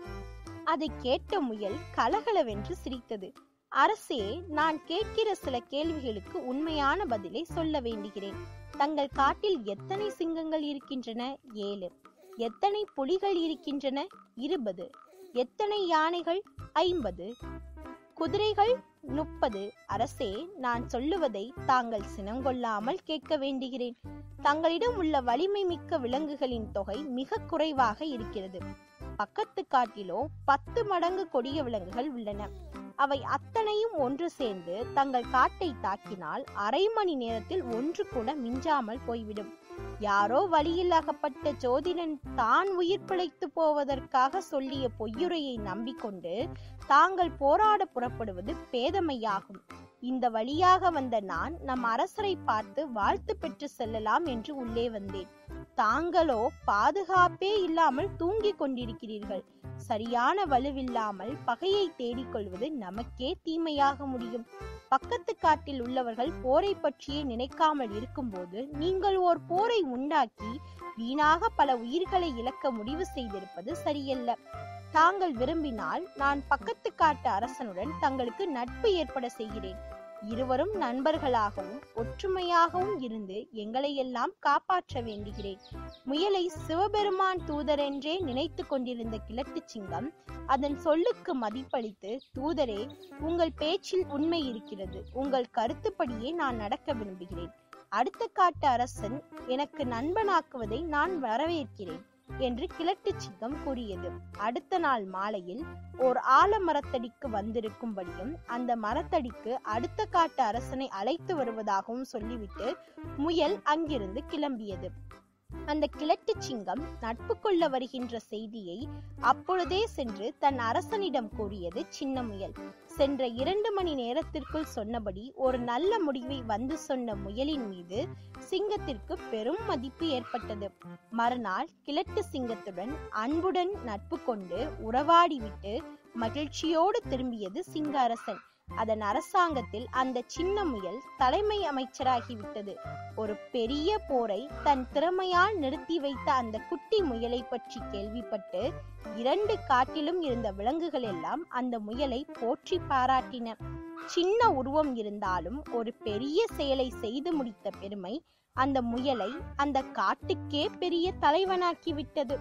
அதை கேட்ட முயல் கலகலவென்று சிரித்தது அரசே நான் கேட்கிற சில கேள்விகளுக்கு உண்மையான பதிலை சொல்ல வேண்டுகிறேன் தங்கள் காட்டில் எத்தனை சிங்கங்கள் இருக்கின்றன ஏழு எத்தனை புலிகள் இருக்கின்றன இருபது எத்தனை யானைகள் ஐம்பது குதிரைகள் முப்பது அரசே நான் சொல்லுவதை தாங்கள் சினங்கொள்ளாமல் கேட்க வேண்டுகிறேன் தங்களிடம் உள்ள வலிமை மிக்க விலங்குகளின் தொகை மிக குறைவாக இருக்கிறது பக்கத்து காட்டிலோ பத்து மடங்கு கொடிய விலங்குகள் உள்ளன அவை அத்தனையும் ஒன்று சேர்ந்து தங்கள் காட்டை தாக்கினால் அரை மணி நேரத்தில் ஒன்று கூட மிஞ்சாமல் போய்விடும் யாரோ வழியில் அகப்பட்ட ஜோதிடன் தான் உயிர் பிழைத்து போவதற்காக சொல்லிய பொய்யுரையை நம்பிக்கொண்டு தாங்கள் போராட புறப்படுவது பேதமையாகும் இந்த வழியாக வந்த நான் நம் அரசரை பார்த்து வாழ்த்து பெற்று செல்லலாம் என்று உள்ளே வந்தேன் தாங்களோ பாதுகாப்பே இல்லாமல் தூங்கிக் கொண்டிருக்கிறீர்கள் சரியான வலுவில்லாமல் பகையை தேடிக்கொள்வது நமக்கே தீமையாக முடியும் பக்கத்து காட்டில் உள்ளவர்கள் போரை பற்றியே நினைக்காமல் இருக்கும்போது நீங்கள் ஓர் போரை உண்டாக்கி வீணாக பல உயிர்களை இழக்க முடிவு செய்திருப்பது சரியல்ல தாங்கள் விரும்பினால் நான் பக்கத்து காட்டு அரசனுடன் தங்களுக்கு நட்பு ஏற்பட செய்கிறேன் இருவரும் நண்பர்களாகவும் ஒற்றுமையாகவும் இருந்து எங்களை எல்லாம் காப்பாற்ற வேண்டுகிறேன் முயலை சிவபெருமான் தூதரென்றே நினைத்து கொண்டிருந்த கிழட்டு சிங்கம் அதன் சொல்லுக்கு மதிப்பளித்து தூதரே உங்கள் பேச்சில் உண்மை இருக்கிறது உங்கள் கருத்துப்படியே நான் நடக்க விரும்புகிறேன் அடுத்த காட்டு அரசன் எனக்கு நண்பனாக்குவதை நான் வரவேற்கிறேன் என்று கிழட்டு சிங்கம் கூறியது அடுத்த நாள் மாலையில் ஓர் ஆலமரத்தடிக்கு வந்திருக்கும்படியும் அந்த மரத்தடிக்கு அடுத்த காட்டு அரசனை அழைத்து வருவதாகவும் சொல்லிவிட்டு முயல் அங்கிருந்து கிளம்பியது அந்த கிழட்டு சிங்கம் நட்பு கொள்ள வருகின்ற செய்தியை அப்பொழுதே சென்று தன் அரசனிடம் கூறியது சின்ன முயல் சென்ற இரண்டு மணி நேரத்திற்குள் சொன்னபடி ஒரு நல்ல முடிவை வந்து சொன்ன முயலின் மீது சிங்கத்திற்கு பெரும் மதிப்பு ஏற்பட்டது மறுநாள் கிழட்டு சிங்கத்துடன் அன்புடன் நட்பு கொண்டு உறவாடிவிட்டு மகிழ்ச்சியோடு திரும்பியது சிங்க அரசன் அதன் அரசாங்கத்தில் அந்த சின்ன முயல் தலைமை அமைச்சராகிவிட்டது ஒரு பெரிய போரை தன் திறமையால் நிறுத்தி வைத்த அந்த குட்டி முயலை பற்றி கேள்விப்பட்டு இரண்டு காட்டிலும் இருந்த விலங்குகள் எல்லாம் அந்த முயலை போற்றி பாராட்டின சின்ன உருவம் இருந்தாலும் ஒரு பெரிய செயலை செய்து முடித்த பெருமை அந்த முயலை அந்த காட்டுக்கே பெரிய தலைவனாக்கி விட்டது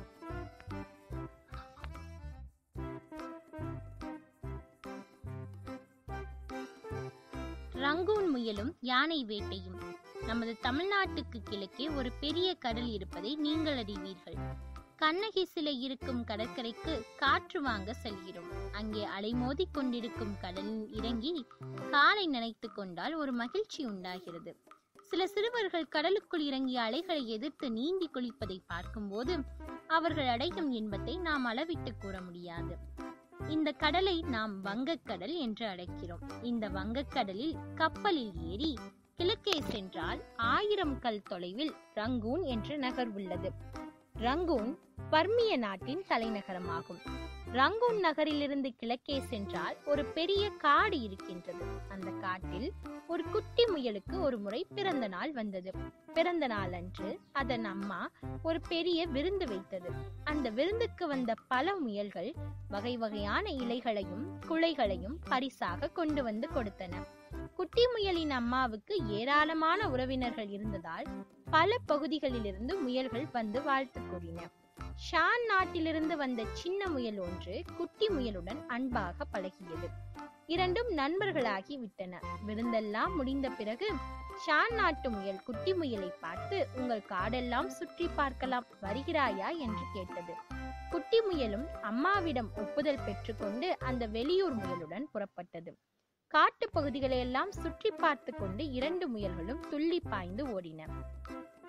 ரங்கூன் முயலும் யானை வேட்டையும் நமது தமிழ்நாட்டுக்கு கிழக்கே ஒரு பெரிய கடல் இருப்பதை நீங்கள் அறிவீர்கள் கண்ணகி சிலை இருக்கும் கடற்கரைக்கு காற்று வாங்க செல்கிறோம் அங்கே அலைமோதிக் கொண்டிருக்கும் கடலில் இறங்கி காலை நனைத்து கொண்டால் ஒரு மகிழ்ச்சி உண்டாகிறது சில சிறுவர்கள் கடலுக்குள் இறங்கிய அலைகளை எதிர்த்து நீந்தி குளிப்பதை பார்க்கும்போது அவர்கள் அடையும் இன்பத்தை நாம் அளவிட்டு கூற முடியாது இந்த கடலை நாம் வங்கக்கடல் என்று அழைக்கிறோம் இந்த வங்கக்கடலில் கப்பலில் ஏறி கிழக்கே சென்றால் ஆயிரம் கல் தொலைவில் ரங்கூன் என்ற நகர் உள்ளது ரங்கூன் பர்மிய நாட்டின் தலைநகரமாகும் ரங்கூன் நகரிலிருந்து கிழக்கே சென்றால் ஒரு பெரிய காடு இருக்கின்றது அந்த காட்டில் ஒரு குட்டி முயலுக்கு ஒரு முறை பிறந்த நாள் வந்தது பிறந்த நாள் அன்று அதன் அம்மா ஒரு பெரிய விருந்து வைத்தது அந்த விருந்துக்கு வந்த பல முயல்கள் வகை வகையான இலைகளையும் குலைகளையும் பரிசாக கொண்டு வந்து கொடுத்தன குட்டி முயலின் அம்மாவுக்கு ஏராளமான உறவினர்கள் இருந்ததால் பல பகுதிகளிலிருந்து முயல்கள் வந்து வாழ்த்து கூறின ஷான் நாட்டிலிருந்து வந்த சின்ன முயல் ஒன்று குட்டி முயலுடன் அன்பாக பழகியது இரண்டும் நண்பர்களாகி விட்டன விருந்தெல்லாம் முடிந்த பிறகு ஷான் நாட்டு முயல் குட்டி முயலை பார்த்து உங்கள் காடெல்லாம் சுற்றி பார்க்கலாம் வருகிறாயா என்று கேட்டது குட்டி முயலும் அம்மாவிடம் ஒப்புதல் பெற்றுக்கொண்டு அந்த வெளியூர் முயலுடன் புறப்பட்டது காட்டு பகுதிகளை எல்லாம் சுற்றி பார்த்து கொண்டு இரண்டு முயல்களும் துள்ளி பாய்ந்து ஓடின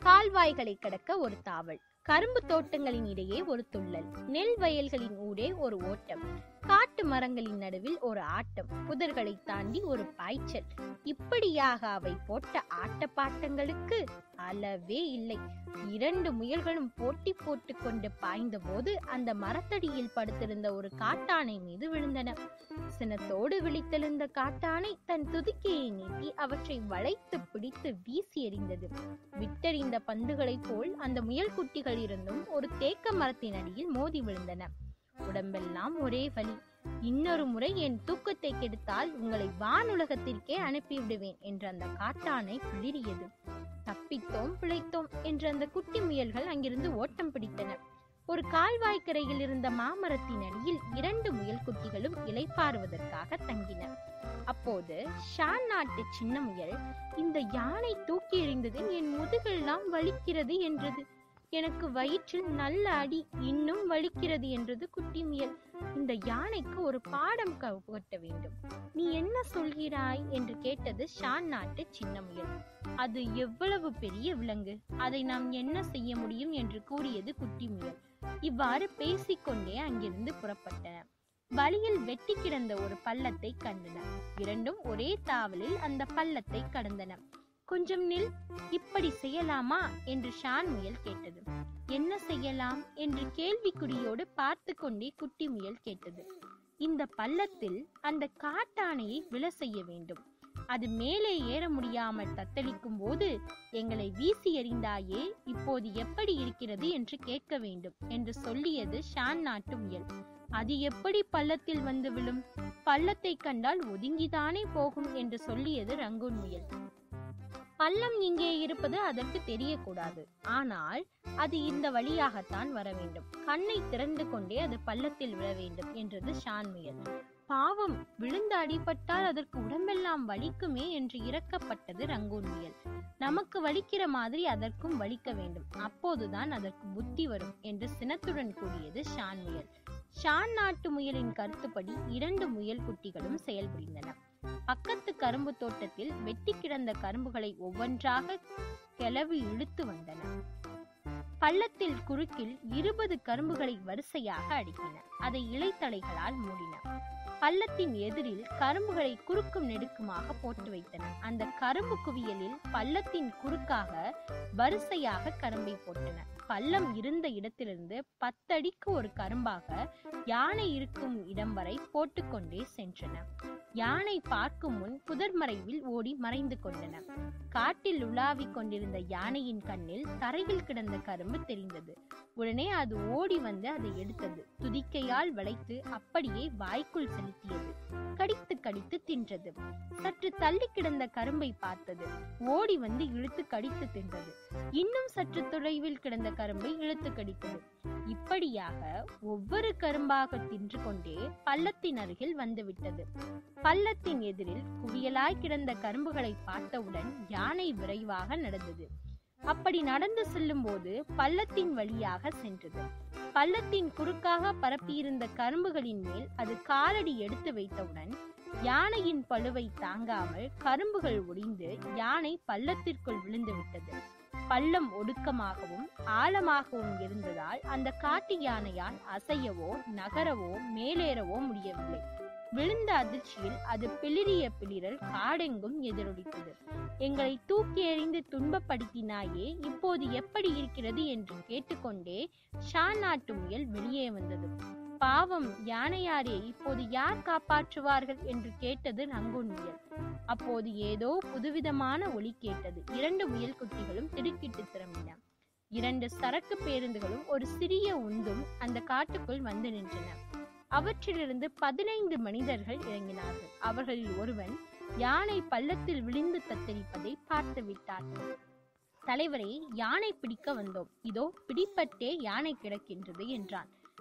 கால்வாய்களை கடக்க ஒரு தாவல் கரும்பு தோட்டங்களின் இடையே ஒரு துள்ளல் நெல் வயல்களின் ஊடே ஒரு ஓட்டம் காட்டு மரங்களின் நடுவில் ஒரு ஆட்டம் புதர்களை தாண்டி ஒரு பாய்ச்சல் இப்படியாக அவை போட்ட ஆட்டப்பாட்டங்களுக்கு அளவே இல்லை இரண்டு முயல்களும் போட்டி போட்டுக் கொண்டு பாய்ந்த போது அந்த மரத்தடியில் படுத்திருந்த ஒரு காட்டானை மீது விழுந்தன சினத்தோடு விழித்தெழுந்த காட்டானை தன் துதிக்கையை நீட்டி அவற்றை வளைத்து பிடித்து வீசி எறிந்தது விட்டெறிந்த பந்துகளைப் போல் அந்த முயல் குட்டிகள் இருந்தும் ஒரு தேக்க மரத்தின் அடியில் மோதி விழுந்தன உடம்பெல்லாம் ஒரே வலி இன்னொரு முறை என் தூக்கத்தை கெடுத்தால் உங்களை வானுலகத்திற்கே அனுப்பிவிடுவேன் என்று அந்த காட்டானை பிளிரியது தப்பித்தோம் பிழைத்தோம் என்று அந்த குட்டி முயல்கள் அங்கிருந்து ஓட்டம் பிடித்தன ஒரு கால்வாய்க்கரையில் இருந்த மாமரத்தின் அடியில் இரண்டு முயல் குட்டிகளும் இளைப்பாறுவதற்காக தங்கின அப்போது ஷான் நாட்டு சின்ன முயல் இந்த யானை தூக்கி எறிந்ததில் என் முதுகெல்லாம் வலிக்கிறது என்றது எனக்கு வயிற்றில் நல்ல அடி இன்னும் வலிக்கிறது என்றது குட்டி முயல் இந்த யானைக்கு ஒரு பாடம் கட்ட வேண்டும் நீ என்ன சொல்கிறாய் என்று கேட்டது ஷான் நாட்டு சின்ன முயல் அது எவ்வளவு பெரிய விலங்கு அதை நாம் என்ன செய்ய முடியும் என்று கூறியது குட்டி முயல் இவ்வாறு பேசிக்கொண்டே அங்கிருந்து புறப்பட்டன வழியில் வெட்டி கிடந்த ஒரு பள்ளத்தை கண்டன இரண்டும் ஒரே தாவலில் அந்த பள்ளத்தை கடந்தன கொஞ்சம் நில் இப்படி செய்யலாமா என்று ஷான் முயல் கேட்டது என்ன செய்யலாம் என்று கேள்விக்குறியோடு பார்த்து கொண்டே குட்டி முயல் கேட்டது இந்த பள்ளத்தில் அந்த காட்டானையை விழ செய்ய வேண்டும் அது மேலே ஏற முடியாமல் தத்தளிக்கும் போது எங்களை வீசி எறிந்தாயே இப்போது எப்படி இருக்கிறது என்று கேட்க வேண்டும் என்று சொல்லியது ஷான் நாட்டு முயல் அது எப்படி பள்ளத்தில் வந்து விழும் பள்ளத்தை கண்டால் ஒதுங்கிதானே போகும் என்று சொல்லியது ரங்கூன் முயல் பள்ளம் இங்கே இருப்பது அதற்கு தெரியக்கூடாது ஆனால் அது இந்த வழியாகத்தான் வர வேண்டும் கண்ணை திறந்து கொண்டே அது பள்ளத்தில் விழ வேண்டும் என்றது ஷான் முயல் பாவம் விழுந்து அடிபட்டால் அதற்கு உடம்பெல்லாம் வலிக்குமே என்று இறக்கப்பட்டது ரங்கூன் முயல் நமக்கு வலிக்கிற மாதிரி அதற்கும் வலிக்க வேண்டும் அப்போதுதான் அதற்கு புத்தி வரும் என்று சினத்துடன் கூறியது ஷான் முயல் ஷான் நாட்டு முயலின் கருத்துப்படி இரண்டு முயல் குட்டிகளும் செயல்புரிந்தன பக்கத்து கரும்பு தோட்டத்தில் வெட்டி கிடந்த கரும்புகளை ஒவ்வொன்றாக கிளவி இழுத்து வந்தன பள்ளத்தில் குறுக்கில் இருபது கரும்புகளை வரிசையாக அடுக்கின அதை இலைத்தலைகளால் மூடின பள்ளத்தின் எதிரில் கரும்புகளை குறுக்கும் நெடுக்குமாக போட்டு வைத்தன அந்த கரும்பு குவியலில் பள்ளத்தின் குறுக்காக வரிசையாக கரும்பை போட்டன பள்ளம் இருந்த இடத்திலிருந்து பத்தடிக்கு ஒரு கரும்பாக யானை இருக்கும் இடம் வரை போட்டுக்கொண்டே சென்றன யானை பார்க்கும் முன் புதர் மறைவில் ஓடி மறைந்து கொண்டன காட்டில் உலாவிக் கொண்டிருந்த யானையின் கண்ணில் தரையில் கிடந்த கரும்பு தெரிந்தது உடனே அது ஓடி வந்து அதை எடுத்தது துதிக்கையால் வளைத்து அப்படியே வாய்க்குள் செலுத்தியது கடித்து கடித்து தின்றது சற்று தள்ளி கிடந்த கரும்பை பார்த்தது ஓடி வந்து இழுத்து கடித்து தின்றது இன்னும் சற்று தொலைவில் கிடந்த கரும்பை இழுத்து கடித்தது இப்படியாக ஒவ்வொரு கரும்பாக தின்று கொண்டே பள்ளத்தின் அருகில் வந்துவிட்டது பள்ளத்தின் எதிரில் குவியலாய் கிடந்த கரும்புகளை பார்த்தவுடன் யானை விரைவாக நடந்தது அப்படி நடந்து செல்லும் போது பள்ளத்தின் வழியாக சென்றது பள்ளத்தின் குறுக்காக பரப்பியிருந்த கரும்புகளின் மேல் அது காலடி எடுத்து வைத்தவுடன் யானையின் பழுவை தாங்காமல் கரும்புகள் ஒடிந்து யானை பள்ளத்திற்குள் விழுந்து விட்டது பள்ளம் ஒடுக்கமாகவும் ஆழமாகவும் இருந்ததால் அந்த காட்டு யானையால் அசையவோ நகரவோ மேலேறவோ முடியவில்லை விழுந்த அதிர்ச்சியில் அது பிளிரிய பிளிரல் காடெங்கும் எதிரொலித்தது எங்களை தூக்கி எறிந்து துன்பப்படுத்தினாயே இப்போது எப்படி இருக்கிறது என்று கேட்டுக்கொண்டே ஷான் நாட்டு முயல் வெளியே வந்தது பாவம் யானையாரே இப்போது யார் காப்பாற்றுவார்கள் என்று கேட்டது நங்கூன் முயல் அப்போது ஏதோ புதுவிதமான ஒலி கேட்டது இரண்டு முயல் குட்டிகளும் திடுக்கிட்டு திரும்பின இரண்டு சரக்கு பேருந்துகளும் ஒரு சிறிய உந்தும் அந்த காட்டுக்குள் வந்து நின்றன அவற்றிலிருந்து பதினைந்து மனிதர்கள் இறங்கினார்கள் அவர்களில் ஒருவன் யானை பள்ளத்தில் விழுந்து தத்தளிப்பதை பார்த்து விட்டார் தலைவரே யானை பிடிக்க வந்தோம் இதோ பிடிப்பட்டே யானை கிடக்கின்றது என்றான்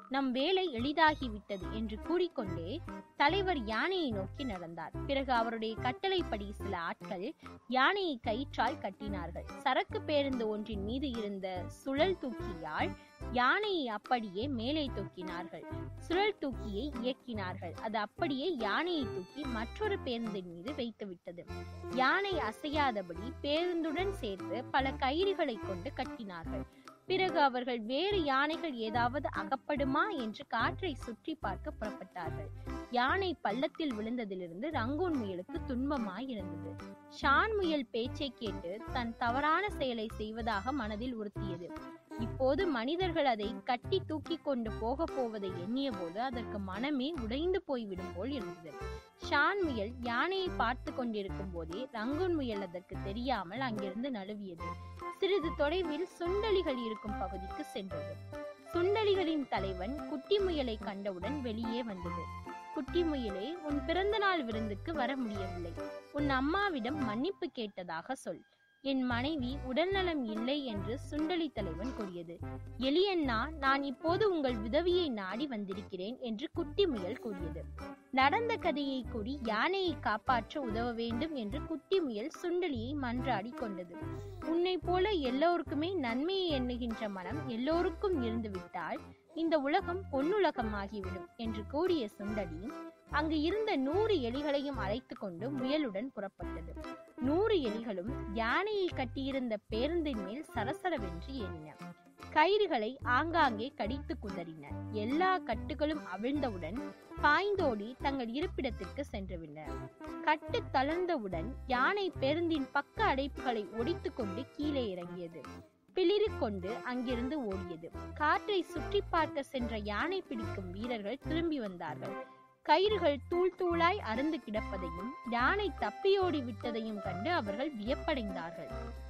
நம் வேலை எளிதாகிவிட்டது என்று கூறிக்கொண்டே தலைவர் யானையை நோக்கி நடந்தார் பிறகு அவருடைய கட்டளைப்படி சில ஆட்கள் யானையை கயிற்றால் கட்டினார்கள் சரக்கு பேருந்து ஒன்றின் மீது இருந்த சுழல் தூக்கியால் யானையை அப்படியே மேலே தூக்கினார்கள் சுழல் தூக்கியை இயக்கினார்கள் அது அப்படியே யானையை தூக்கி மற்றொரு பேருந்தின் மீது வைத்துவிட்டது யானை அசையாதபடி பேருந்துடன் சேர்த்து பல கயிறுகளை கொண்டு கட்டினார்கள் பிறகு அவர்கள் வேறு யானைகள் ஏதாவது அகப்படுமா என்று காற்றை சுற்றி பார்க்க புறப்பட்டார்கள் யானை பள்ளத்தில் விழுந்ததிலிருந்து ரங்கூன் முயலுக்கு துன்பமாய் இருந்தது ஷான் முயல் பேச்சை கேட்டு தன் தவறான செயலை செய்வதாக மனதில் உறுத்தியது இப்போது மனிதர்கள் அதை கட்டி தூக்கி கொண்டு போக போவதை எண்ணிய போது அதற்கு மனமே உடைந்து போய்விடும் போல் இருந்தது ஷான் முயல் யானையை பார்த்து கொண்டிருக்கும் போதே ரங்கூன் முயல் அதற்கு தெரியாமல் அங்கிருந்து நழுவியது சிறிது தொலைவில் சுண்டலிகள் இருக்கும் பகுதிக்கு சென்றது சுண்டலிகளின் தலைவன் குட்டி முயலை கண்டவுடன் வெளியே வந்தது குட்டி முயலே உன் பிறந்த நாள் விருந்துக்கு வர முடியவில்லை உன் அம்மாவிடம் மன்னிப்பு கேட்டதாக சொல் என் மனைவி உடல்நலம் இல்லை என்று சுண்டலி தலைவன் கூறியது எலியண்ணா நான் இப்போது உங்கள் உதவியை நாடி வந்திருக்கிறேன் என்று குட்டி முயல் கூறியது நடந்த கதையை கூறி யானையை காப்பாற்ற உதவ வேண்டும் என்று குட்டி முயல் சுண்டலியை மன்றாடி கொண்டது உன்னை போல எல்லோருக்குமே நன்மையை எண்ணுகின்ற மனம் எல்லோருக்கும் இருந்துவிட்டால் இந்த உலகம் பொன்னுலகம் ஆகிவிடும் என்று கூறிய சுண்டலி அங்கு இருந்த நூறு எலிகளையும் அழைத்து கொண்டு முயலுடன் புறப்பட்டது நூறு எலிகளும் யானையை கட்டியிருந்த பேருந்தின் மேல் சரசரவென்று ஏறின கயிறுகளை ஆங்காங்கே கடித்து குதறின எல்லா கட்டுகளும் அவிழ்ந்தவுடன் பாய்ந்தோடி தங்கள் இருப்பிடத்திற்கு சென்றுவிட்டன கட்டு தளர்ந்தவுடன் யானை பேருந்தின் பக்க அடைப்புகளை ஒடித்துக் கொண்டு கீழே இறங்கியது பிளிரிக் கொண்டு அங்கிருந்து ஓடியது காற்றை சுற்றி பார்க்க சென்ற யானை பிடிக்கும் வீரர்கள் திரும்பி வந்தார்கள் கயிறுகள் தூள் தூளாய் அருந்து கிடப்பதையும் யானை தப்பியோடி விட்டதையும் கண்டு அவர்கள் வியப்படைந்தார்கள்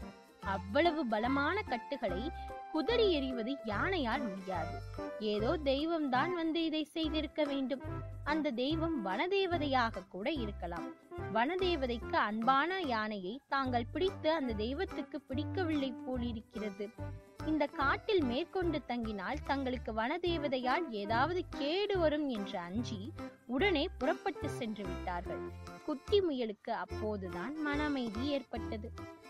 அவ்வளவு பலமான கட்டுகளை குதறி எறிவது யானையால் முடியாது ஏதோ தெய்வம்தான் வந்து இதை செய்திருக்க வேண்டும் அந்த தெய்வம் வனதேவதையாக கூட இருக்கலாம் வனதேவதைக்கு அன்பான யானையை தாங்கள் பிடித்து அந்த தெய்வத்துக்கு பிடிக்கவில்லை போலிருக்கிறது இந்த காட்டில் மேற்கொண்டு தங்கினால் தங்களுக்கு வனதேவதையால் ஏதாவது கேடு வரும் என்று அஞ்சி உடனே புறப்பட்டு சென்று விட்டார்கள் குட்டி முயலுக்கு அப்போதுதான் மன அமைதி ஏற்பட்டது